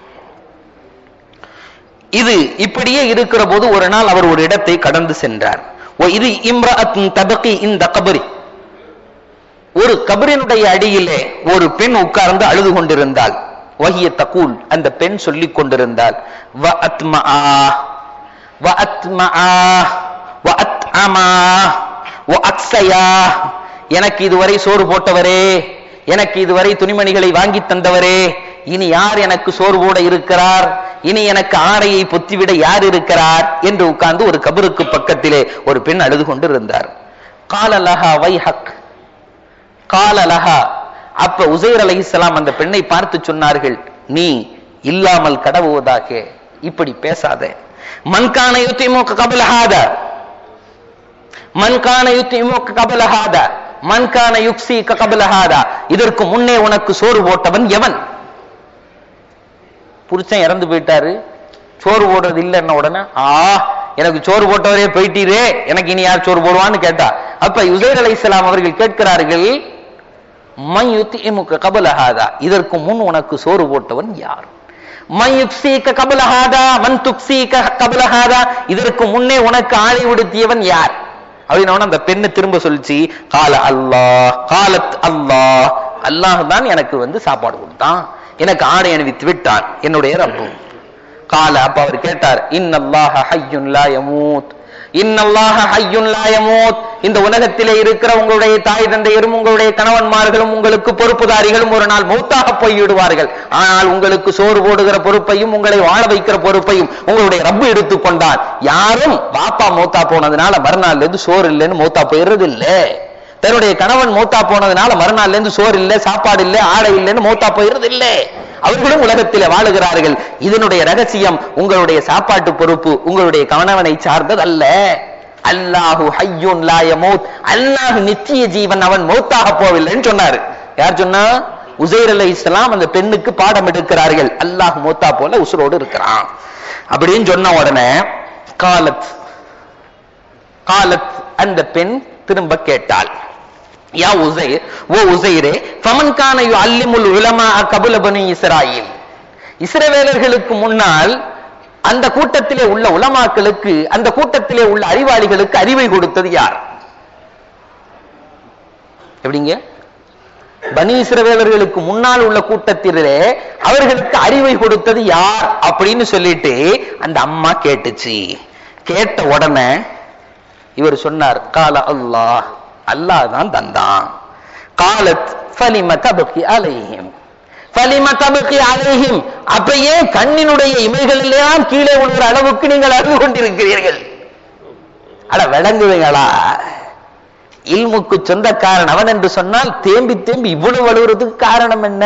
இது இப்படியே இருக்கிற போது ஒரு நாள் அவர் ஒரு இடத்தை கடந்து சென்றார் ஓ இது இம்ரஅத்துன் தபகி இந்த கபரி ஒரு கபரினுடைய அடியிலே ஒரு பெண் உட்கார்ந்து அழுது கொண்டிருந்தாள் வஹிய தகூல் அந்த பெண் சொல்லிக் கொண்டிருந்தாள் வ அத்மா வ அத்மா வ அத்அமா வ அக்ஸயா எனக்கு இதுவரை சோறு போட்டவரே எனக்கு இதுவரை துணிமணிகளை வாங்கி தந்தவரே இனி யார் எனக்கு சோறு போட இருக்கிறார் இனி எனக்கு ஆடையை பொத்திவிட யார் இருக்கிறார் என்று உட்கார்ந்து ஒரு கபருக்கு பக்கத்திலே ஒரு பெண் அழுது கொண்டு இருந்தார் காலலஹா வைஹக் காலலஹா அப்ப உசைர் அலைஹிஸ்ஸலாம் அந்த பெண்ணை பார்த்து சொன்னார்கள் நீ இல்லாமல் கடவுவதாக இப்படி பேசாத மன்கான யுத்திமுக கபலஹாத மன்கான யுத்திமுக கபலஹாத மன்கான யுக்சி கபலஹாதா இதற்கு முன்னே உனக்கு சோறு போட்டவன் எவன் புருஷன் இறந்து போயிட்டாரு சோறு போடுறது இல்லைன்ன உடனே ஆ எனக்கு சோறு போட்டவரே போயிட்டீரே எனக்கு இனி யார் சோறு போடுவான்னு கேட்டா அப்ப யுசைர் அலை அவர்கள் கேட்கிறார்கள் மன் யுத்திமுக கபலஹாதா இதற்கு முன் உனக்கு சோறு போட்டவன் யார் மன் யுக்ஸீக கபலஹாதா மன் துக்ஸீக கபலஹாதா இதற்கு முன்னே உனக்கு ஆளை உடுத்தியவன் யார் அப்படின்னு அந்த பெண்ணு திரும்ப சொல்லிச்சு கால அல்லாஹ் காலத் அல்லாஹ் அல்லாஹ் தான் எனக்கு வந்து சாப்பாடு கொடுத்தான் எனக்கு ஆடை அணிவித்து விட்டான் என்னுடைய ரப்பு கால அப்ப அவர் கேட்டார் இன்னல்லாஹ ஹய்யுன் லா யமூத் இன்னல்லாஹ ஹய்யுன் லா யமூத் இந்த உலகத்திலே இருக்கிற உங்களுடைய தாய் தந்தையரும் உங்களுடைய கணவன்மார்களும் உங்களுக்கு பொறுப்புதாரிகளும் ஒரு நாள் மௌத்தாக போய்விடுவார்கள் ஆனால் உங்களுக்கு சோறு போடுகிற பொறுப்பையும் உங்களை வாழ வைக்கிற பொறுப்பையும் உங்களுடைய ரப்பு எடுத்துக்கொண்டார் யாரும் பாப்பா மௌத்தா போனதுனால மறுநாள்ல இருந்து சோறு இல்லைன்னு மௌத்தா போயிடுறது இல்லை தன்னுடைய கணவன் மூத்தா போனதுனால மறுநாள்ல இருந்து சோறு இல்ல சாப்பாடு இல்ல ஆடை இல்லைன்னு மூத்தா போயிறது இல்ல அவர்களும் உலகத்திலே வாழுகிறார்கள் இதனுடைய ரகசியம் உங்களுடைய சாப்பாட்டு பொறுப்பு உங்களுடைய கணவனை சார்ந்தது அல்ல அல்லாஹு ஹய்யுன் லா யமூத் அல்லாஹ் நித்திய ஜீவன் அவன் மௌத்தாக போவில்லைன்னு சொன்னாரு யார் சொன்னா உசைர் அலை இஸ்லாம் அந்த பெண்ணுக்கு பாடம் எடுக்கிறார்கள் அல்லாஹ் மூத்தா போல உசுரோடு இருக்கிறான் அப்படின்னு சொன்ன உடனே காலத் காலத் அந்த பெண் திரும்ப கேட்டாள் யா உசைர் ஓ உசைரே ஃபமன் கான அல்லிமுல் உலமா கபுல பனி இஸ்ராயில் இஸ்ரவேலர்களுக்கு முன்னால் அந்த கூட்டத்திலே உள்ள உலமாக்களுக்கு அந்த கூட்டத்திலே உள்ள அறிவாளிகளுக்கு அறிவை கொடுத்தது யார் எப்படிங்க பனி இஸ்ரவேலர்களுக்கு முன்னால் உள்ள கூட்டத்திலே அவர்களுக்கு அறிவை கொடுத்தது யார் அப்படின்னு சொல்லிட்டு அந்த அம்மா கேட்டுச்சு கேட்ட உடனே இவர் சொன்னார் கால அல்லாஹ் அல்லாஹ் தான் தந்தான் காலத் ஃபலிம தபகி அலைஹிம் ஃபலிம தபகி அலைஹிம் அப்ப ஏன் கண்ணினுடைய இமைகள் எல்லாம் கீழே விழுகிற அளவுக்கு நீங்கள் அறிவு கொண்டிருக்கிறீர்கள் அட விளங்குவீங்களா இல்முக்கு சொந்தக்காரன் அவன் என்று சொன்னால் தேம்பி தேம்பி இவ்வளவு வலுவுறதுக்கு காரணம் என்ன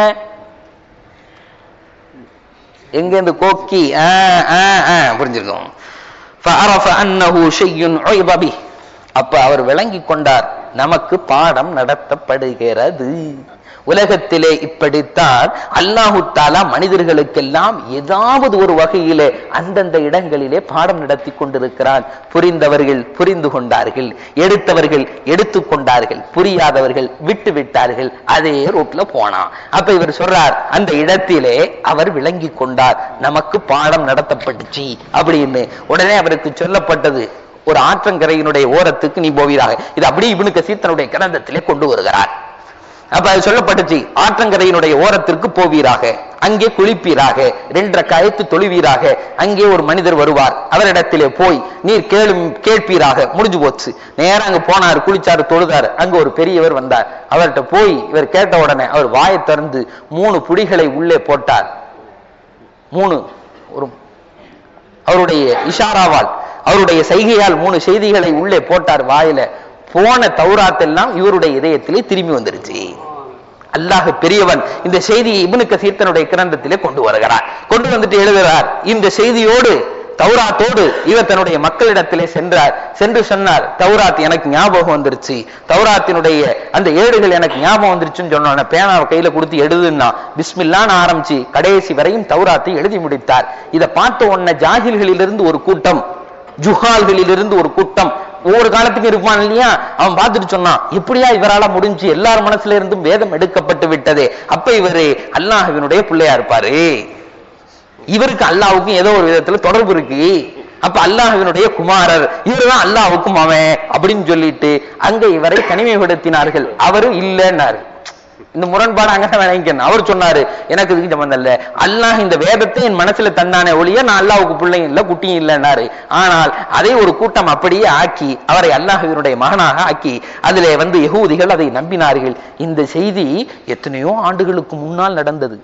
எங்க இந்த கோக்கி ஆ, ஆ, ஆ, புரிஞ்சிருக்கும் فعرف أنه شيء عيب به அப்ப அவர் விளங்கி கொண்டார் நமக்கு பாடம் நடத்தப்படுகிறது உலகத்திலே இப்படித்தான் அல்லாஹு தாலா மனிதர்களுக்கெல்லாம் ஏதாவது ஒரு வகையிலே அந்தந்த இடங்களிலே பாடம் நடத்தி கொண்டிருக்கிறான் புரிந்தவர்கள் புரிந்து கொண்டார்கள் எடுத்தவர்கள் எடுத்துக் கொண்டார்கள் புரியாதவர்கள் விட்டு விட்டார்கள் அதே ரோட்ல போனான் அப்ப இவர் சொல்றார் அந்த இடத்திலே அவர் விளங்கி கொண்டார் நமக்கு பாடம் நடத்தப்பட்டுச்சு அப்படின்னு உடனே அவருக்கு சொல்லப்பட்டது ஒரு ஆற்றங்கரையினுடைய ஓரத்துக்கு நீ போவீராக இது அப்படியே இவனுக்கு சீத்தனுடைய கிரந்தத்திலே கொண்டு வருகிறார் அப்ப அது சொல்லப்பட்டுச்சு ஆற்றங்கரையினுடைய ஓரத்திற்கு போவீராக அங்கே குளிப்பீராக ரெண்டரை கயத்து தொழுவீராக அங்கே ஒரு மனிதர் வருவார் அவரிடத்திலே போய் நீர் கேளும் கேட்பீராக முடிஞ்சு போச்சு நேரா அங்க போனார் குளிச்சாரு தொழுதாரு அங்க ஒரு பெரியவர் வந்தார் அவர்கிட்ட போய் இவர் கேட்ட உடனே அவர் வாயை திறந்து மூணு புடிகளை உள்ளே போட்டார் மூணு ஒரு அவருடைய இஷாராவால் அவருடைய செய்கையால் மூணு செய்திகளை உள்ளே போட்டார் வாயில போன தௌராத்தெல்லாம் இவருடைய இதயத்திலே திரும்பி வந்துருச்சு அல்லாஹ் பெரியவன் இந்த செய்தியை இப்னு கசீர் தன்னுடைய கிரந்தத்திலே கொண்டு வருகிறார் கொண்டு வந்துட்டு எழுதுகிறார் இந்த செய்தியோடு தௌராத்தோடு இவர் தன்னுடைய மக்களிடத்திலே சென்றார் சென்று சொன்னார் தௌராத் எனக்கு ஞாபகம் வந்துருச்சு தௌராத்தினுடைய அந்த ஏடுகள் எனக்கு ஞாபகம் வந்துருச்சுன்னு சொன்ன பேனாவை கையில கொடுத்து எழுதுன்னா பிஸ்மில்லான்னு ஆரம்பிச்சு கடைசி வரையும் தௌராத்தை எழுதி முடித்தார் இதை பார்த்த உடனே ஜாகில்களிலிருந்து ஒரு கூட்டம் ஜுஹால்களிலிருந்து ஒரு கூட்டம் ஒவ்வொரு காலத்துக்கும் இருப்பான் இல்லையா அவன் பார்த்துட்டு சொன்னான் எப்படியா இவரால முடிஞ்சு எல்லார் மனசுல இருந்தும் வேதம் எடுக்கப்பட்டு விட்டதே அப்ப இவரு அல்லாஹ்வினுடைய பிள்ளையா இருப்பாரு இவருக்கு அல்லாவுக்கும் ஏதோ ஒரு விதத்துல தொடர்பு இருக்கு அப்ப அல்லாஹ்வினுடைய குமாரர் இவருதான் அல்லாஹ்வுக்கும் அவன் அப்படின்னு சொல்லிட்டு அங்க இவரை தனிமைப்படுத்தினார்கள் அவரு இல்லைன்னாரு இந்த முரண்பாடு அங்கதான் விளங்கிக்கணும் அவர் சொன்னாரு எனக்கு இதுக்கு சம்பந்தம் இல்ல அல்லாஹ் இந்த வேதத்தை என் மனசுல தந்தானே ஒழிய நான் அல்லாஹ்வுக்கு பிள்ளையும் இல்ல குட்டியும் இல்லைன்னாரு ஆனால் அதை ஒரு கூட்டம் அப்படியே ஆக்கி அவரை அல்லாஹ்வினுடைய மகனாக ஆக்கி அதிலே வந்து யகூதிகள் அதை நம்பினார்கள் இந்த செய்தி எத்தனையோ ஆண்டுகளுக்கு முன்னால் நடந்தது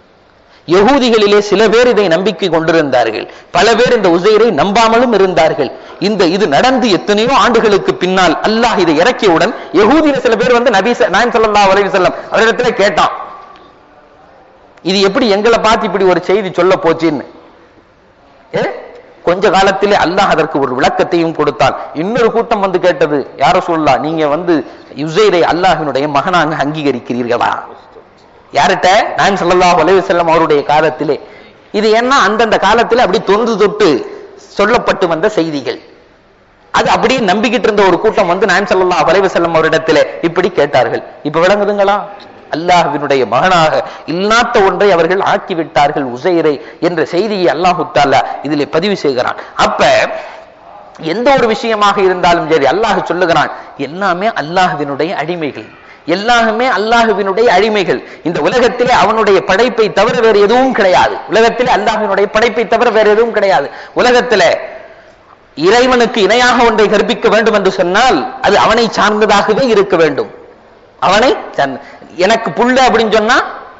யகூதிகளிலே சில பேர் இதை நம்பிக்கை கொண்டிருந்தார்கள் பல பேர் இந்த உசைரை நம்பாமலும் இருந்தார்கள் இந்த இது நடந்து எத்தனையோ ஆண்டுகளுக்கு பின்னால் அல்லாஹ் இதை இறக்கியவுடன் யகூதியில சில பேர் வந்து நபி ச- நாயம் ஸல்லல்லாஹு அலைஹி வஸல்லம் அவரிடத்துல கேட்டான் இது எப்படி எங்களை பார்த்து இப்படி ஒரு செய்தி சொல்ல போச்சுன்னு ஏ? கொஞ்ச காலத்திலே அல்லாஹ் அதற்கு ஒரு விளக்கத்தையும் கொடுத்தான் இன்னொரு கூட்டம் வந்து கேட்டது யார சொல்லலாம் நீங்க வந்து யுசைரை அல்லாஹினுடைய மகனாக அங்கீகரிக்கிறீர்களா யார்கிட்ட நான் ஸல்லல்லாஹு அலைஹி வஸல்லம் அவருடைய காலத்திலே இது என்ன அந்தந்த காலத்துல அப்படி தொன்று தொட்டு சொல்லப்பட்டு வந்த செய்திகள் அது அப்படியே நம்பிக்கிட்டு இருந்த ஒரு கூட்டம் வந்து நான் ஸல்லல்லாஹு அலைஹி வஸல்லம் அவரிடத்திலே இப்படி கேட்டார்கள் இப்ப விளங்குதுங்களா அல்லாஹ்வினுடைய மகனாக இல்லாத ஒன்றை அவர்கள் ஆக்கி விட்டார்கள் உசைரை என்ற செய்தியை அல்லாஹு தாலா இதிலே பதிவு செய்கிறான் அப்ப எந்த ஒரு விஷயமாக இருந்தாலும் சரி அல்லாஹ் சொல்லுகிறான் எல்லாமே அல்லாஹ்வினுடைய அடிமைகள் எல்லாமே அல்லாஹுவினுடைய அடிமைகள் இந்த உலகத்திலே அவனுடைய படைப்பை தவிர வேறு எதுவும் கிடையாது உலகத்திலே அல்லாஹினுடைய படைப்பை தவிர வேறு எதுவும் கிடையாது உலகத்திலே இறைவனுக்கு இணையாக ஒன்றை கற்பிக்க வேண்டும் என்று சொன்னால் அது அவனை சார்ந்ததாகவே இருக்க வேண்டும் அவனை சார்ந்த- எனக்கு புள்ள அப்படின்னு சொன்னா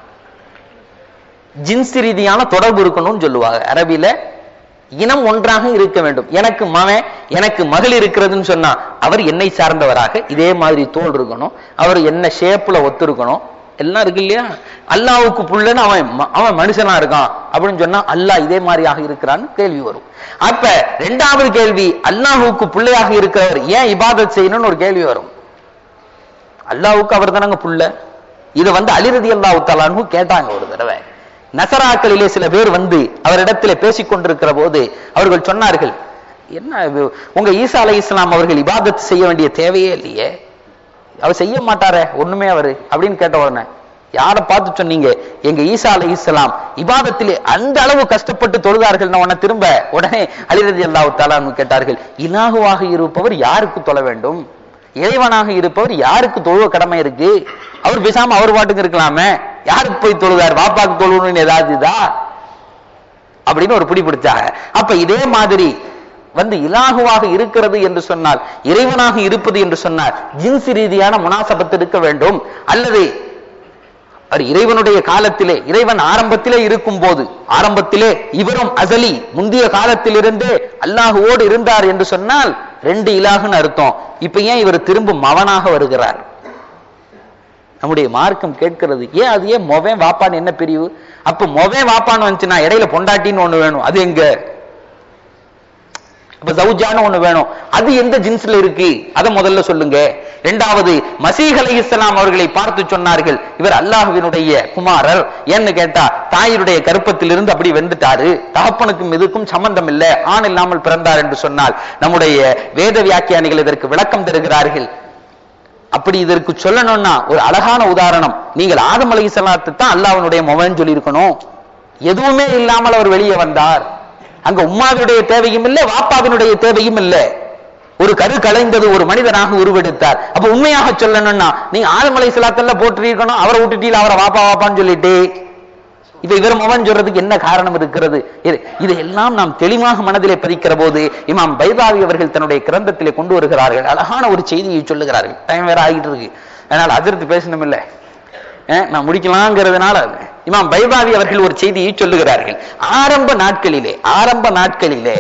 ஜின்ஸ் ரீதியான தொடர்பு இருக்கணும்னு சொல்லுவாங்க அரபில இனம் ஒன்றாக இருக்க வேண்டும் எனக்கு மவன் எனக்கு மகள் இருக்கிறதுன்னு சொன்னா அவர் என்னை சார்ந்தவராக இதே மாதிரி தோல் இருக்கணும் அவர் என்ன ஷேப்ல ஒத்து இருக்கணும் எல்லாம் இருக்கு இல்லையா அல்லாவுக்கு புள்ளன்னு அவன் ம- அவன் மனுஷனா இருக்கான் அப்படின்னு சொன்னா அல்லாஹ் இதே மாதிரியாக இருக்கிறான்னு கேள்வி வரும் அப்ப ரெண்டாவது கேள்வி அல்லாஹுக்கு பிள்ளையாக இருக்கிறவர் ஏன் இபாதத் செய்யணும்னு ஒரு கேள்வி வரும் அல்லாவுக்கு அவர் தானங்க புள்ள இதை வந்து அலிரதி அல்லாஹு தலான்னு கேட்டாங்க ஒரு தடவை நசராக்களிலே சில பேர் வந்து அவரிடத்திலே பேசிக் கொண்டிருக்கிற போது அவர்கள் சொன்னார்கள் என்ன இது, உங்க ஈசா அலை இஸ்லாம் அவர்கள் இபாதத் செய்ய வேண்டிய தேவையே இல்லையே அவர் செய்ய மாட்டாரே ஒண்ணுமே அவரு அப்படின்னு கேட்ட உடனே யாரை பார்த்து சொன்னீங்க எங்க ஈசா அலை இஸ்லாம் இபாதத்திலே அந்த அளவு கஷ்டப்பட்டு தொழுதார்கள் உடனே திரும்ப உடனே அலிரதி அல்லாஹு தாலான்னு கேட்டார்கள் இலாகுவாக இருப்பவர் யாருக்கு தொழ வேண்டும் இறைவனாக இருப்பவர் யாருக்கு தொழுவ கடமை இருக்கு அவர் பேசாம அவர் பாட்டுக்கு இருக்கலாமே யாருக்கு போய் தொழுதார் பாப்பாக்கு தொழுவணும்னு ஏதாவது இதா அப்படின்னு ஒரு பிடி பிடிச்சாங்க அப்ப இதே மாதிரி வந்து இலாகுவாக இருக்கிறது என்று சொன்னால் இறைவனாக இருப்பது என்று சொன்னால் ஜின்ஸ் ரீதியான முனாசபத்து இருக்க வேண்டும் அல்லது அவர் இறைவனுடைய காலத்திலே இறைவன் ஆரம்பத்திலே இருக்கும் போது ஆரம்பத்திலே இவரும் அசலி முந்தைய காலத்திலிருந்தே அல்லாஹுவோடு இருந்தார் என்று சொன்னால் ரெண்டு இலாகுன்னு அர்த்தம் இப்ப ஏன் இவர் திரும்ப மவனாக வருகிறார் நம்முடைய மார்க்கம் கேட்கிறது ஏன் அது ஏன் மொவன் வாப்பான்னு என்ன பிரிவு அப்ப மொவன் வாப்பான்னு வந்துச்சுன்னா இடையில பொண்டாட்டின்னு ஒண்ணு வேணும் அது எங்க அப்ப ஜவுஜான்னு ஒண்ணு வேணும் அது எந்த ஜின்ஸ்ல இருக்கு அதை முதல்ல சொல்லுங்க இரண்டாவது மசீஹ் அலைஹிஸ்ஸலாம் அவர்களை பார்த்து சொன்னார்கள் இவர் அல்லாஹ்வினுடைய குமாரர் ஏன்னு கேட்டா தாயினுடைய கருப்பத்திலிருந்து அப்படி வெந்துட்டாரு தகப்பனுக்கும் இதுக்கும் சம்பந்தம் இல்லை ஆண் இல்லாமல் பிறந்தார் என்று சொன்னால் நம்முடைய வேத வியாக்கியானிகள் இதற்கு விளக்கம் தருகிறார்கள் அப்படி இதற்கு சொல்லணும்னா ஒரு அழகான உதாரணம் நீங்கள் ஆதம் அலைஹிஸ்ஸலாத்து தான் அல்லாஹ்வினுடைய மொபைல் சொல்லி இருக்கணும் எதுவுமே இல்லாமல் அவர் வெளியே வந்தார் அங்க உம்மாவினுடைய தேவையும் இல்லை வாப்பாவினுடைய தேவையும் இல்லை ஒரு கரு கலைந்தது ஒரு மனிதனாக உருவெடுத்தார் அப்ப உண்மையாக சொல்லணும்னா நீங்க ஆதம் அலைஹிஸ்ஸலாத்துல போட்டிருக்கணும் அவரை விட்டுட்டீல அவரை வாப்பா வாப்பான்னு சொல்லிட்டு இப்ப இவர் மகன் சொல்றதுக்கு என்ன காரணம் இருக்கிறது இது- இதையெல்லாம் நாம் தெளிவாக மனதிலே பதிக்கிற போது இமாம் பைதாவி அவர்கள் தன்னுடைய கிரந்தத்திலே கொண்டு வருகிறார்கள் அழகான ஒரு செய்தியை சொல்லுகிறார்கள் டைம் வேற ஆகிட்டு இருக்கு அதனால அதிர்த்து பேசணும் இல்ல அஹ், நான் முடிக்கலாங்கிறதுனால இமாம் பைதாவி அவர்கள் ஒரு செய்தியை சொல்லுகிறார்கள் ஆரம்ப நாட்களிலே ஆரம்ப நாட்களிலே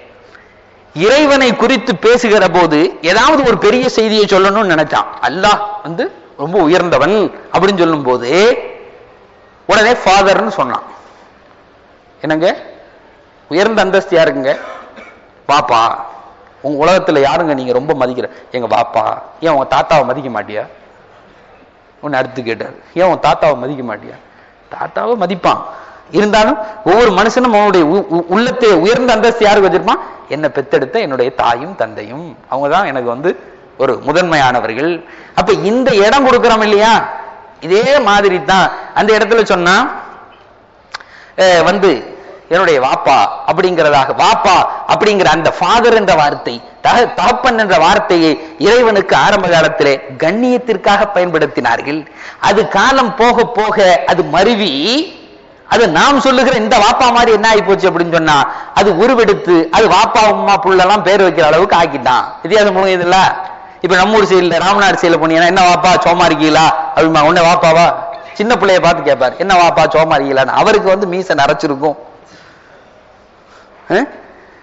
இறைவனை குறித்து பேசுகிற போது ஏதாவது ஒரு பெரிய செய்தியை சொல்லணும்னு நினைச்சான் அல்லாஹ் வந்து ரொம்ப உயர்ந்தவன் அப்படின்னு சொல்லும் போது உடனே ஃபாதர்னு சொன்னான் என்னங்க உயர்ந்த அந்தஸ்து யாருங்க பாப்பா உங்க உலகத்துல யாருங்க நீங்க ரொம்ப மதிக்கிற எங்க பாப்பா ஏன் உங்க தாத்தாவை மதிக்க மாட்டியா உன்னை அடுத்து கேட்டார் ஏன் உன் தாத்தாவை மதிக்க மாட்டியா தாத்தாவை மதிப்பான் இருந்தாலும் ஒவ்வொரு மனுஷனும் அவனுடைய உ- உ- உள்ளத்தை உயர்ந்த அந்தஸ்து யாருக்கு வச்சிருப்பான் என்னை பெத்தெடுத்த என்னுடைய தாயும் தந்தையும் அவங்க தான் எனக்கு வந்து ஒரு முதன்மையானவர்கள் அப்ப இந்த இடம் கொடுக்கிறோம் இல்லையா இதே மாதிரி தான் அந்த இடத்துல சொன்னா அஹ், வந்து என்னுடைய வாப்பா அப்படிங்கிறதாக வாப்பா அப்படிங்கிற அந்த ஃபாதர் என்ற வார்த்தை தக தகப்பன் என்ற வார்த்தையை இறைவனுக்கு ஆரம்ப காலத்திலே கண்ணியத்திற்காக பயன்படுத்தினார்கள் அது காலம் போக போக அது மருவி அது நாம் சொல்லுகிற இந்த வாப்பா மாதிரி என்ன ஆகி போச்சு அப்படின்னு சொன்னா அது உருவெடுத்து அது வாப்பா உம்மா புள்ளெல்லாம் பேர் வைக்கிற அளவுக்கு ஆக்கிட்டான் வித்தியாசம் முடியுதுல்ல இப்ப நம்ம ஊர் சைடுல ராமநாடு சைடுல போனீங்கன்னா என்ன வாப்பா சோமா இருக்கீங்களா அப்படிமா உன்ன வாப்பாவா சின்ன பிள்ளைய பார்த்து கேட்பாரு என்ன வாப்பா சோமா இருக்கீங்களான்னு அவருக்கு வந்து மீசை நரைச்சிருக்கும் அஹ்?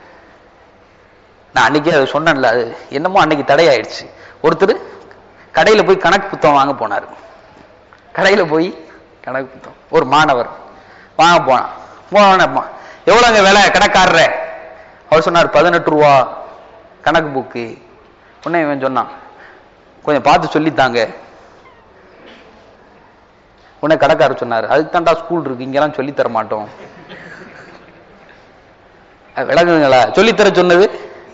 நான் அன்னைக்கே அதை சொன்னேன்ல அது என்னமோ அன்னைக்கு தடையாயிடுச்சு ஒருத்தர் கடையில போய் கணக்கு புத்தகம் வாங்க போனார் கடையில போய் கணக்கு புத்தகம் ஒரு மாணவர் வாங்க போனான் போன எவ்வளவுங்க விலை கடைக்காரரே அவர் சொன்னார் பதினெட்டு ரூபா கணக்கு புக்கு உடனே இவன் சொன்னான் கொஞ்சம் பார்த்து சொல்லித்தாங்க உடனே கடைக்காரர் சொன்னார் அதுக்கு தான்டா ஸ்கூல் இருக்கு இங்கெல்லாம் சொல்லித் தர மாட்டோம் அது விளங்குதுங்களா சொல்லித்தர சொன்னது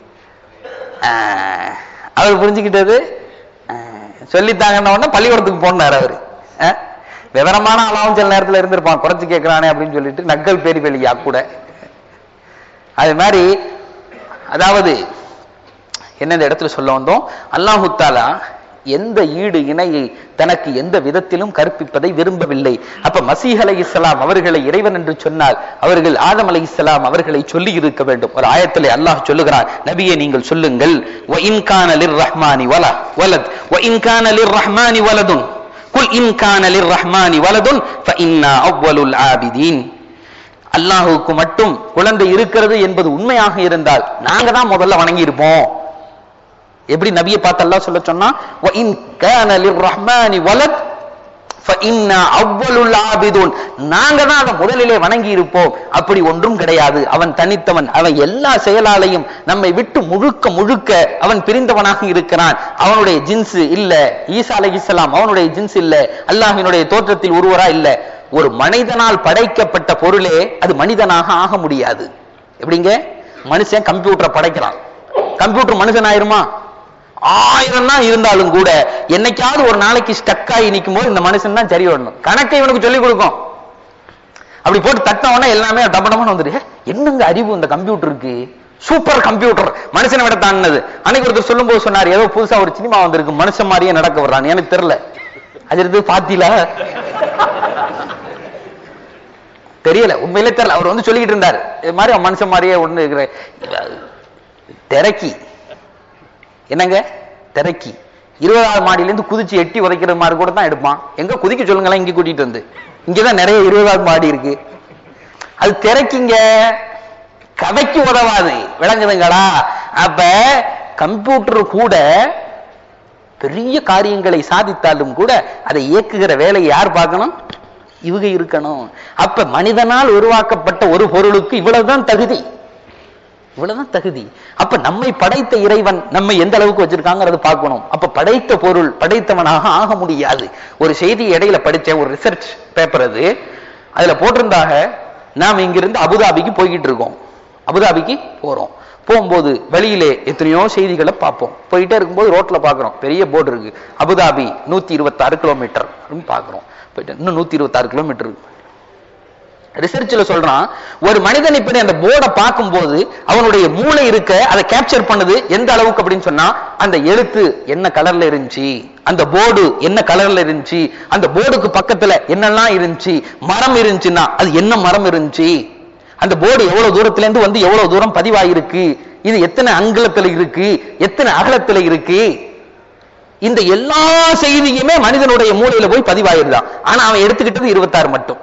ஆஹ், அவர் புரிஞ்சுக்கிட்டது ஆஹ், சொல்லித்தாங்கன்ன உடனே பள்ளிக்கூடத்துக்கு போனார் அவரு ஆஹ், விவரமான ஆளாவும் சில நேரத்துல இருந்திருப்பான் குறைச்சு கேட்கிறானே அப்படின்னு சொல்லிட்டு நக்கல் பேரி வெளியா கூட அது மாதிரி அதாவது என்ன இந்த இடத்துல சொல்ல வந்தோம் அல்லாஹு தாலா எந்த ஈடு இணையை தனக்கு எந்த விதத்திலும் கற்பிப்பதை விரும்பவில்லை அப்ப மசீஹ் அலை இஸ்லாம் அவர்களை இறைவன் என்று சொன்னால் அவர்கள் ஆதம் அலை இஸ்லாம் அவர்களை சொல்லி இருக்க வேண்டும் ஒரு ஆயத்திலே அல்லாஹ் சொல்லுகிறான் நபியே நீங்கள் சொல்லுங்கள் வ இன் கான லிர்ரஹ்மானி வல வலத் வ இன் கான லிர்ரஹ்மானி வலதுன் குல் இன் கான லிர்ரஹ்மானி வலதுன் ஃபஇன்னா அவ்வலுல் ஆபிதீன் அல்லாஹுக்கு மட்டும் குழந்தை இருக்கிறது என்பது உண்மையாக இருந்தால் நாங்க தான் முதல்ல வணங்கி இருப்போம் எப்படி நபியை பார்த்து அல்லாஹ் சொல்ல சொன்னா "வ இன் கான லிர்ரஹ்மானி வலத் ஃபஇன்னா அவ்வலுல் ஆபிதூன்." நாங்க தான் அதை முதலிலே வணங்கி இருப்போம் அப்படி ஒன்றும் கிடையாது அவன் தனித்தவன் அவன் எல்லா செயலாலையும் நம்மை விட்டு முழுக்க முழுக்க அவன் பிரிந்தவனாக இருக்கிறான் அவனுடைய ஜின்ஸ் இல்ல ஈசா அலைஹிஸ்ஸலாம் அவனுடைய ஜின்ஸ் இல்ல அல்லாஹ்வினுடைய தோற்றத்தில் ஒருவரா இல்ல ஒரு மனிதனால் படைக்கப்பட்ட பொருளே அது மனிதனாக ஆக முடியாது எப்படிங்க மனுஷன் கம்ப்யூட்டரை படைக்கலாம் கம்ப்யூட்டர் மனுஷன் ஆயிருமா ஆயிரம் தான் இருந்தாலும் கூட என்னைக்காவது ஒரு நாளைக்கு ஸ்டக் ஆகி நிற்கும் போது இந்த மனுஷன் தான் சரி வரணும் கணக்கை இவனுக்கு சொல்லி கொடுக்கும் அப்படி போட்டு தட்டின உடனே எல்லாமே டபடமான வந்துடு "ஏ, என்னங்க அறிவு இந்த கம்ப்யூட்டருக்கு சூப்பர் கம்ப்யூட்டர் மனுஷனை விட தாண்டினது அன்னைக்கு ஒருத்தர் சொல்லும்போது சொன்னார் ஏதோ புதுசா ஒரு சினிமா வந்திருக்கு மனுஷன் மாதிரியே நடக்க வர்றான்னு எனக்கு தெரியல அது இருந்து பாத்தீங்களா தெரியல உண்மையிலே தெரியல அவர் வந்து சொல்லிக்கிட்டு இருந்தார் இது மாதிரி அவன் மனுஷன் மாதிரியே ஒண்ணு இருக்கிற திரக்கி என்னங்க திரக்கி இருபதாவது மாடியில இருந்து குதிச்சு எட்டி உதைக்கிற மாதிரி கூட தான் எடுப்பான் எங்க குதிக்க சொல்லுங்களேன் இங்க கூட்டிட்டு வந்து இங்கதான் நிறைய இருபதாவது மாடி இருக்கு அது திரைக்குங்க கதைக்கு உதவாது விளங்குதுங்களா அப்ப கம்ப்யூட்டர் கூட பெரிய காரியங்களை சாதித்தாலும் கூட அதை இயக்குகிற வேலையை யார் பார்க்கணும் இவங்க இருக்கணும் அப்ப மனிதனால் உருவாக்கப்பட்ட ஒரு பொருளுக்கு இவ்வளவுதான் தகுதி இவ்வளவுதான் தகுதி அப்ப நம்மை படைத்த இறைவன் நம்மை எந்த அளவுக்கு வச்சிருக்காங்கிறத பார்க்கணும் அப்ப படைத்த பொருள் படைத்தவனாக ஆக முடியாது ஒரு செய்தி இடையில படிச்ச ஒரு ரிசர்ச் பேப்பர் அது அதுல போட்டிருந்தாக நாம் இங்கிருந்து அபுதாபிக்கு போய்கிட்டு இருக்கோம் அபுதாபிக்கு போறோம் போகும்போது வழியிலே எத்தனையோ செய்திகளை பார்ப்போம் போயிட்டே இருக்கும்போது ரோட்ல பார்க்கிறோம் பெரிய போர்டு இருக்கு அபுதாபி நூத்தி இருபத்தாறு கிலோமீட்டர் பார்க்கிறோம் போயிட்டு இன்னும் நூத்தி இருபத்தாறு கிலோமீட்டர் இருக்கு ரிசர்ச்ல சொல்றான் ஒரு மனிதன் இப்படி அந்த போர்டை பார்க்கும்போது அவனுடைய மூளை இருக்க அதை கேப்சர் பண்ணுது எந்த அளவுக்கு அப்படின்னு சொன்னா அந்த எழுத்து என்ன கலர்ல இருந்துச்சு அந்த போர்டு என்ன கலர்ல இருந்துச்சு அந்த போர்டுக்கு பக்கத்துல என்னெல்லாம் இருந்துச்சு மரம் இருந்துச்சுன்னா அது என்ன மரம் இருந்துச்சு அந்த போர்டு எவ்வளவு தூரத்துல இருந்து வந்து எவ்வளவு தூரம் பதிவாயிருக்கு இது எத்தனை அங்குலத்துல இருக்கு எத்தனை அகலத்துல இருக்கு இந்த எல்லா செய்தியுமே மனிதனுடைய மூளையில போய் பதிவாயிருதான் ஆனா அவன் எடுத்துக்கிட்டது இருபத்தாறு மட்டும்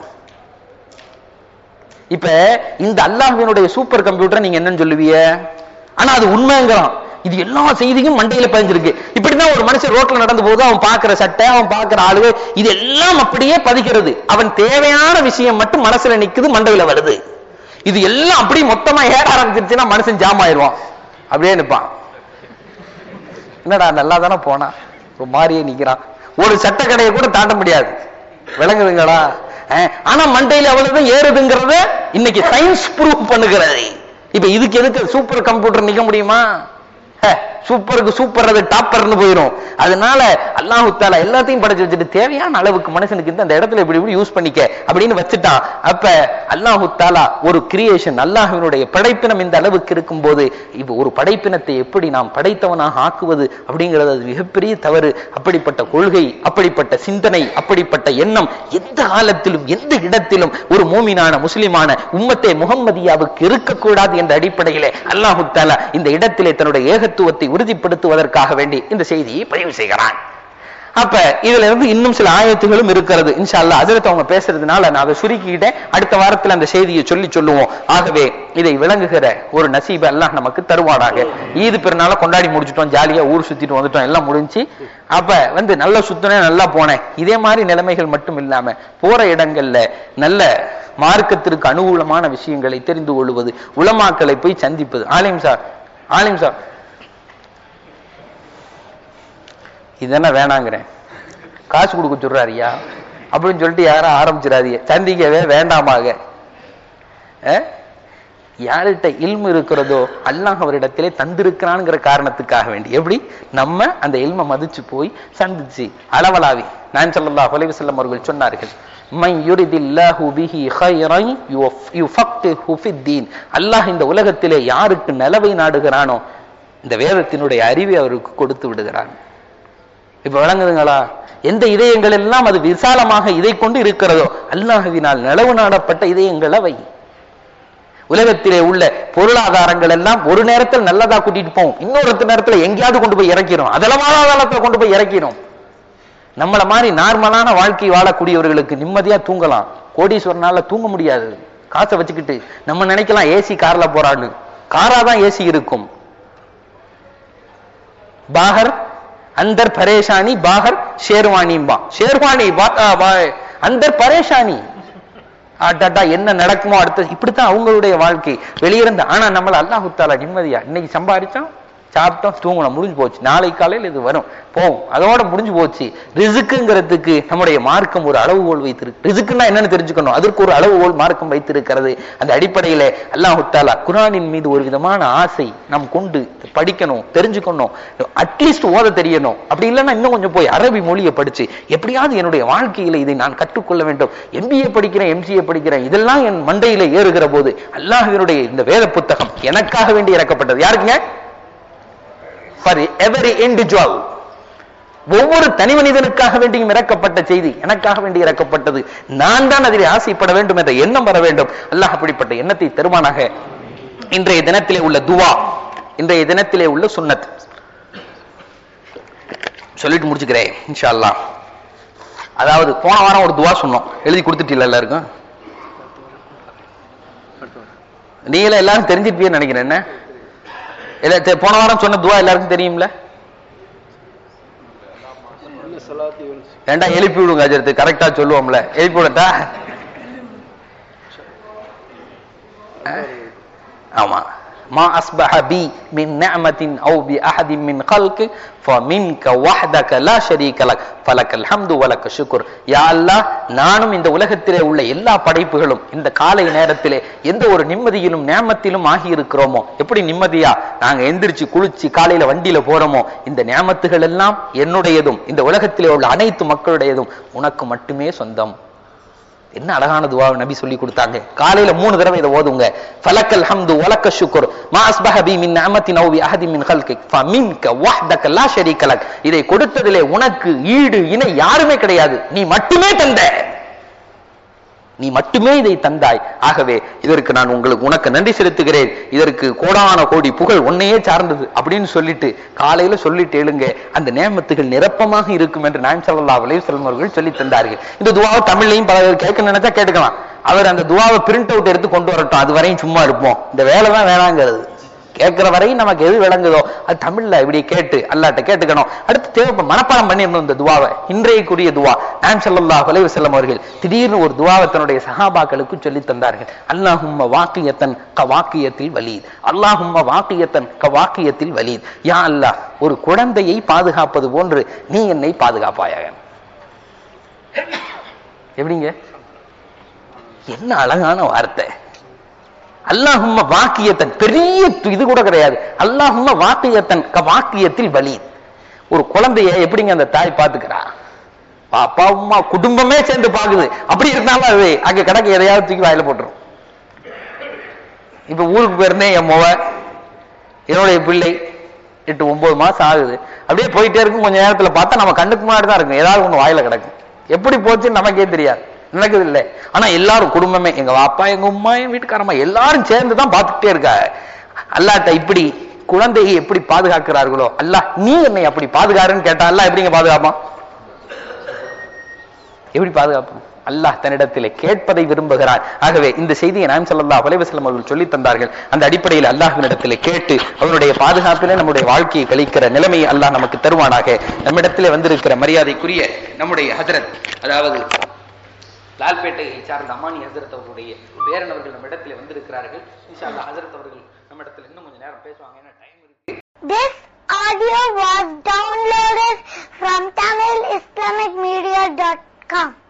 இப்ப இந்த அல்லாஹ்வினுடைய சூப்பர் கம்ப்யூட்டர் நீங்க என்னன்னு சொல்லுவீங்க ஆனா அது உண்மைங்கிறான் இது எல்லா செய்தியும் மண்டையில பதிஞ்சிருக்கு இப்படிதான் ஒரு மனுஷன் ரோட்ல நடந்து போது அவன் பார்க்கிற சட்டை அவன் பார்க்கிற ஆளுக இது எல்லாம் அப்படியே பதிக்கிறது அவன் தேவையான விஷயம் மட்டும் மனசுல நிக்குது மண்டையில வருது இது எல்லாம் அப்படியே மொத்தமா ஏற ஆரம்பிச்சிருச்சுன்னா மனுஷன் ஜாம் ஆயிடுவான் அப்படியே நிப்பான் என்னடா நல்லா தானே போனா ஒரு மாதிரியே நிக்கிறான் ஒரு சட்ட கடையை கூட தாண்ட முடியாது விளங்குதுங்களா அஹ், ஆனா மண்டையில அவ்வளவுதான் ஏறுதுங்கிறத இன்னைக்கு சயின்ஸ் ப்ரூவ் பண்ணுகிறது இப்ப இதுக்கு எதுக்கு சூப்பர் கம்ப்யூட்டர் நிக்க முடியுமா அஹ், சூப்பருக்கு சூப்பர் அது டாப்பர்னு போயிடும் அதனால அல்லாஹு தாலா எல்லாத்தையும் படைச்சு வச்சுட்டு தேவையான அளவுக்கு மனுஷனுக்கு இந்த அந்த இடத்துல இப்படி இப்படி யூஸ் பண்ணிக்க அப்படின்னு வச்சுட்டான் அப்ப அல்லாஹு தாலா ஒரு கிரியேஷன் அல்லாஹ்வினுடைய படைப்பினம் இந்த அளவுக்கு இருக்கும்போது இப்ப ஒரு படைப்பினத்தை எப்படி நாம் படைத்தவனாக ஆக்குவது அப்படிங்கிறது அது மிகப்பெரிய தவறு அப்படிப்பட்ட கொள்கை அப்படிப்பட்ட சிந்தனை அப்படிப்பட்ட எண்ணம் எந்த காலத்திலும் எந்த இடத்திலும் ஒரு மூமினான முஸ்லிமான உம்மத்தே முகம்மதியாவுக்கு இருக்கக்கூடாது என்ற அடிப்படையிலே அல்லாஹு தாலா இந்த இடத்திலே தன்னுடைய ஏகத்துவத்தை உறுதிப்படுத்துவதற்காக வேண்டி இந்த செய்தியை பதிவு செய்கிறான் அப்ப இதுல இருந்து இன்னும் சில ஆயத்துகளும் இருக்கிறது இன்ஷா அல்லாஹ் அதிரத்து அவங்க பேசுறதுனால நான் அதை சுருக்கிக்கிட்டேன் அடுத்த வாரத்துல அந்த செய்தியை சொல்லி சொல்லுவோம் ஆகவே இதை விளங்குகிற ஒரு நசீபை அல்லாஹ் நமக்கு தருவானாக ஈது பெருநாள கொண்டாடி முடிச்சிட்டோம் ஜாலியா ஊர் சுத்திட்டு வந்துட்டோம் எல்லாம் முடிஞ்சு அப்ப வந்து நல்லா சுத்தினேன் நல்லா போனேன் இதே மாதிரி நிலைமைகள் மட்டும் இல்லாம போற இடங்கள்ல நல்ல மார்க்கத்திற்கு அனுகூலமான விஷயங்களை தெரிந்து கொள்வது உலமாக்களை போய் சந்திப்பது ஆலிம் சார் ஆலிம் சார் இதென்ன வேணாங்கிறேன் காசு கொடுக்க சொல்றாருயா அப்படின்னு சொல்லிட்டு யாரும் ஆரம்பிச்சிடாதீங்க சந்திக்கவே வேண்டாமாக அஹ்? யார்கிட்ட இல்மு இருக்கிறதோ அல்லாஹ் அவரிடத்திலே தந்திருக்கிறான்ங்கிற காரணத்துக்காக வேண்டி எப்படி நம்ம அந்த இல்ம மதிச்சு போய் சந்திச்சு அளவலாவி நான் ஸல்லல்லாஹு அலைஹி வஸல்லம் அவர்கள் சொன்னார்கள் மன் யுரிதில்லாஹு பிஹி கைரன் யுஃபக்ஹு ஃபித்தீன் அல்லாஹ் இந்த உலகத்திலே யாருக்கு நலவை நாடுகிறானோ இந்த வேதத்தினுடைய அறிவை அவருக்கு கொடுத்து விடுகிறான் இப்ப விளங்குதுங்களா எந்த இதயங்கள் எல்லாம் அது விசாலமாக இதை கொண்டு இருக்கிறதோ அல்லாஹ்வினால் நலவு நாடப்பட்ட இதயங்கள் அவை உலகத்திலே உள்ள பொருளாதாரங்கள் எல்லாம் ஒரு நேரத்தில் நல்லதா கூட்டிட்டு போவோம் இன்னொரு நேரத்துல எங்கேயாவது கொண்டு போய் இறக்கிறோம் அதளவான காலத்துல கொண்டு போய் இறக்கிறோம் நம்மள மாதிரி நார்மலான வாழ்க்கை வாழக்கூடியவர்களுக்கு நிம்மதியா தூங்கலாம் கோடீஸ்வரனால தூங்க முடியாது காசை வச்சுக்கிட்டு நம்ம நினைக்கலாம் ஏசி கார்ல போறான்னு காரா தான் ஏசி இருக்கும் பாகர் அந்தர் பரேஷானி பாகர் ஷேர்வானிம்பா ஷேர்வானி பா- ஆ, பா- அந்தர் பரேஷானி அடடா என்ன நடக்குமோ அடுத்து இப்படித்தான் அவங்களுடைய வாழ்க்கை வெளியிருந்த ஆனா நம்மள அல்லாஹு தாலா நிம்மதியா இன்னைக்கு சம்பாதிச்சோம் சாப்பிட்டோம் தூங்கணும் முடிஞ்சு போச்சு நாளை காலையில் இது வரும் போகும் அதோட முடிஞ்சு போச்சு ரிசுக்குங்கிறதுக்கு நம்முடைய மார்க்கம் ஒரு அளவுகோல் வைத்திருக்கு ரிசுக்குன்னா என்னன்னு தெரிஞ்சுக்கணும் அதற்கு ஒரு அளவுகோல் மார்க்கம் வைத்திருக்கிறது அந்த அடிப்படையில அல்லாஹு தாலா குரானின் மீது ஒரு விதமான ஆசை நாம் கொண்டு படிக்கணும் தெரிஞ்சுக்கணும் அட்லீஸ்ட் ஓத தெரியணும் அப்படி இல்லைன்னா இன்னும் கொஞ்சம் போய் அரபி மொழியை படிச்சு எப்படியாவது என்னுடைய வாழ்க்கையில இதை நான் கற்றுக்கொள்ள வேண்டும் எம்பிஏ படிக்கிறேன் எம்சிஏ படிக்கிறேன் இதெல்லாம் என் மண்டையில ஏறுகிற போது அல்லாஹ்வினுடைய இந்த வேத புத்தகம் எனக்காக வேண்டி இறக்கப்பட்டது யாருக்குங்க ஃபார் எவரி இண்டிவிஜுவல் ஒவ்வொரு தனி மனிதனுக்காக வேண்டியும் இறக்கப்பட்ட செய்தி எனக்காக வேண்டி இறக்கப்பட்டது நான் தான் அதில் ஆசைப்பட வேண்டும் என்ற எண்ணம் வர வேண்டும் அல்லாஹ் அப்படிப்பட்ட எண்ணத்தை தருவானாக இன்றைய தினத்திலே உள்ள துவா இன்றைய தினத்திலே உள்ள சுன்னத் சொல்லிட்டு முடிச்சுக்கிறேன் இன்ஷா அல்லாஹ் அதாவது போன வாரம் ஒரு துவா சொன்னோம் எழுதி கொடுத்துட்டீங்களா எல்லாருக்கும் நீங்களே எல்லாரும் தெரிஞ்சிருப்பீங்கன்னு நினைக்கிறேன் என்ன இல்ல தெ- போன வாரம் சொன்ன துவா எல்லாருக்கும் தெரியும்ல வேண்டாம் எழுப்பி விடுங்க அஜரத்து கரெக்டா சொல்லுவோம்ல எழுப்பி விடட்டா ஆமா ما أصبح بي من نعمة أو بأحد من خلقك فمنك وحدك لا شريك لك فلك الحمد ولك الشكر يا الله நானும் இந்த உலகத்திலே உள்ள எல்லா படைப்புகளும் இந்த காலை நேரத்திலே எந்த ஒரு நிம்மதியிலும் நேமத்திலும் ஆகி இருக்கிறோமோ எப்படி நிம்மதியா நாங்க எந்திரிச்சு குளிச்சு காலையில வண்டியில போறோமோ இந்த நேமத்துகள் எல்லாம் என்னுடையதும் இந்த உலகத்திலே உள்ள அனைத்து மக்களுடையதும் உனக்கு மட்டுமே சொந்தம் என்ன அழகான துவா நபி சொல்லி கொடுத்தாங்க காலையில மூணு தடவை இதை ஓதுங்க ஃபலக்கல் ஹம்து வலக்க ஷுக்ர் மா அஸ்பஹ பி மின் நிஅமத்தின் அவு பி அஹதி மின் ஹல்கிக் ஃபமின்க வஹ்தக லா ஷரீக லக் இதை கொடுத்ததிலே உனக்கு ஈடு இணை யாருமே கிடையாது நீ மட்டுமே தந்த நீ மட்டுமே இதை தந்தாய் ஆகவே இதற்கு நான் உங்களுக்கு உனக்கு நன்றி செலுத்துகிறேன் இதற்கு கோடான கோடி புகழ் உன்னையே சார்ந்தது அப்படின்னு சொல்லிட்டு காலையில சொல்லிட்டு எழுங்க அந்த நேமத்துகள் நிரப்பமாக இருக்கும் என்று நான் சொல்லலாம் அலைவசல்லம் அவர்கள் சொல்லி தந்தார்கள் இந்த துவாவை தமிழ்லையும் பல பேர் கேட்க நினைச்சா கேட்டுக்கலாம் அவர் அந்த துவாவை பிரிண்ட் அவுட் எடுத்து கொண்டு வரட்டும் அது வரையும் சும்மா இருப்போம் இந்த வேலை தான் வேணாங்கிறது கேட்கிற வரையும் நமக்கு எது விளங்குதோ அது தமிழ்ல இப்படி கேட்டு அல்லாட்ட கேட்டுக்கணும் அடுத்து தேவை மனப்பாடம் பண்ணிடணும் இந்த துவாவை இன்றையக்குரிய துவா நான் சொல்லல்லா வலைவு செல்லம் அவர்கள் திடீர்னு ஒரு துவாவை தன்னுடைய சஹாபாக்களுக்கு சொல்லி தந்தார்கள் அல்லாஹும்ம வாக்கியத்தன் க வாக்கியத்தில் வலீத் அல்லாஹும்ம வாக்கியத்தன் க வாக்கியத்தில் வலீத் யா அல்லாஹ் ஒரு குழந்தையை பாதுகாப்பது போன்று நீ என்னை பாதுகாப்பாயாக எப்படிங்க என்ன அழகான வார்த்தை அல்லாஹும்ம வாக்கியத்தன் பெரிய து- இது கூட கிடையாது அல்லாஹும்ம வாக்கியத்தன் க வாக்கியத்தில் வலி ஒரு குழந்தைய எப்படிங்க அந்த தாய் பாத்துக்கிறா அப்பா அம்மா குடும்பமே சேர்ந்து பாக்குது அப்படி இருந்தாலும் அது அங்க கிடக்கு எதையாவது தூக்கி வாயில போட்டுரும் இப்ப ஊருக்கு போயிருந்தேன் என் முவ என்னுடைய பிள்ளை எட்டு ஒன்பது மாசம் ஆகுது அப்படியே போயிட்டே இருக்கும் கொஞ்ச நேரத்துல பார்த்தா நம்ம கண்ணுக்கு முன்னாடி தான் இருக்கும் ஏதாவது ஒண்ணு வாயில கிடக்கு எப்படி போச்சுன்னு நமக்கே தெரியாது நடக்குது இல்லை ஆனா எல்லாரும் குடும்பமே எங்க அப்பா எங்க உம்மா என் வீட்டுக்காரம்மா எல்லாரும் சேர்ந்து தான் பார்த்துக்கிட்டே இருக்கா அல்லாட்ட இப்படி குழந்தையை எப்படி பாதுகாக்கிறார்களோ அல்லாஹ் நீ என்னை அப்படி பாதுகாருன்னு கேட்டா அல்லாஹ் எப்படிங்க பாதுகாப்பான் எப்படி பாதுகாப்போம் அல்லாஹ் தன்னிடத்திலே கேட்பதை விரும்புகிறார் ஆகவே இந்த செய்தியை நான் சொல்லல்லா வலைவசலம் அவர்கள் சொல்லித் தந்தார்கள் அந்த அடிப்படையில் அல்லாஹ்வினிடத்திலே கேட்டு அவருடைய பாதுகாப்பிலே நம்முடைய வாழ்க்கையை கழிக்கிற நிலைமையை அல்லாஹ் நமக்கு தருவானாக நம்மிடத்திலே வந்திருக்கிற மரியாதைக்குரிய நம்முடைய ஹஜரத் அதாவது லால்பேட்டையை சார்ந்த அமானி ஹசரத் அவர்களுடைய பேரனவர்கள் நம்ம இடத்துல வந்திருக்கிறார்கள் இன்ஷா அல்லாஹ் ஹசரத் அவர்கள் நம்ம இடத்துல இன்னும் கொஞ்சம் நேரம் பேசுவாங்க ஏன்னா டைம் இருக்கு This audio was downloaded from TamilIslamicMedia.com.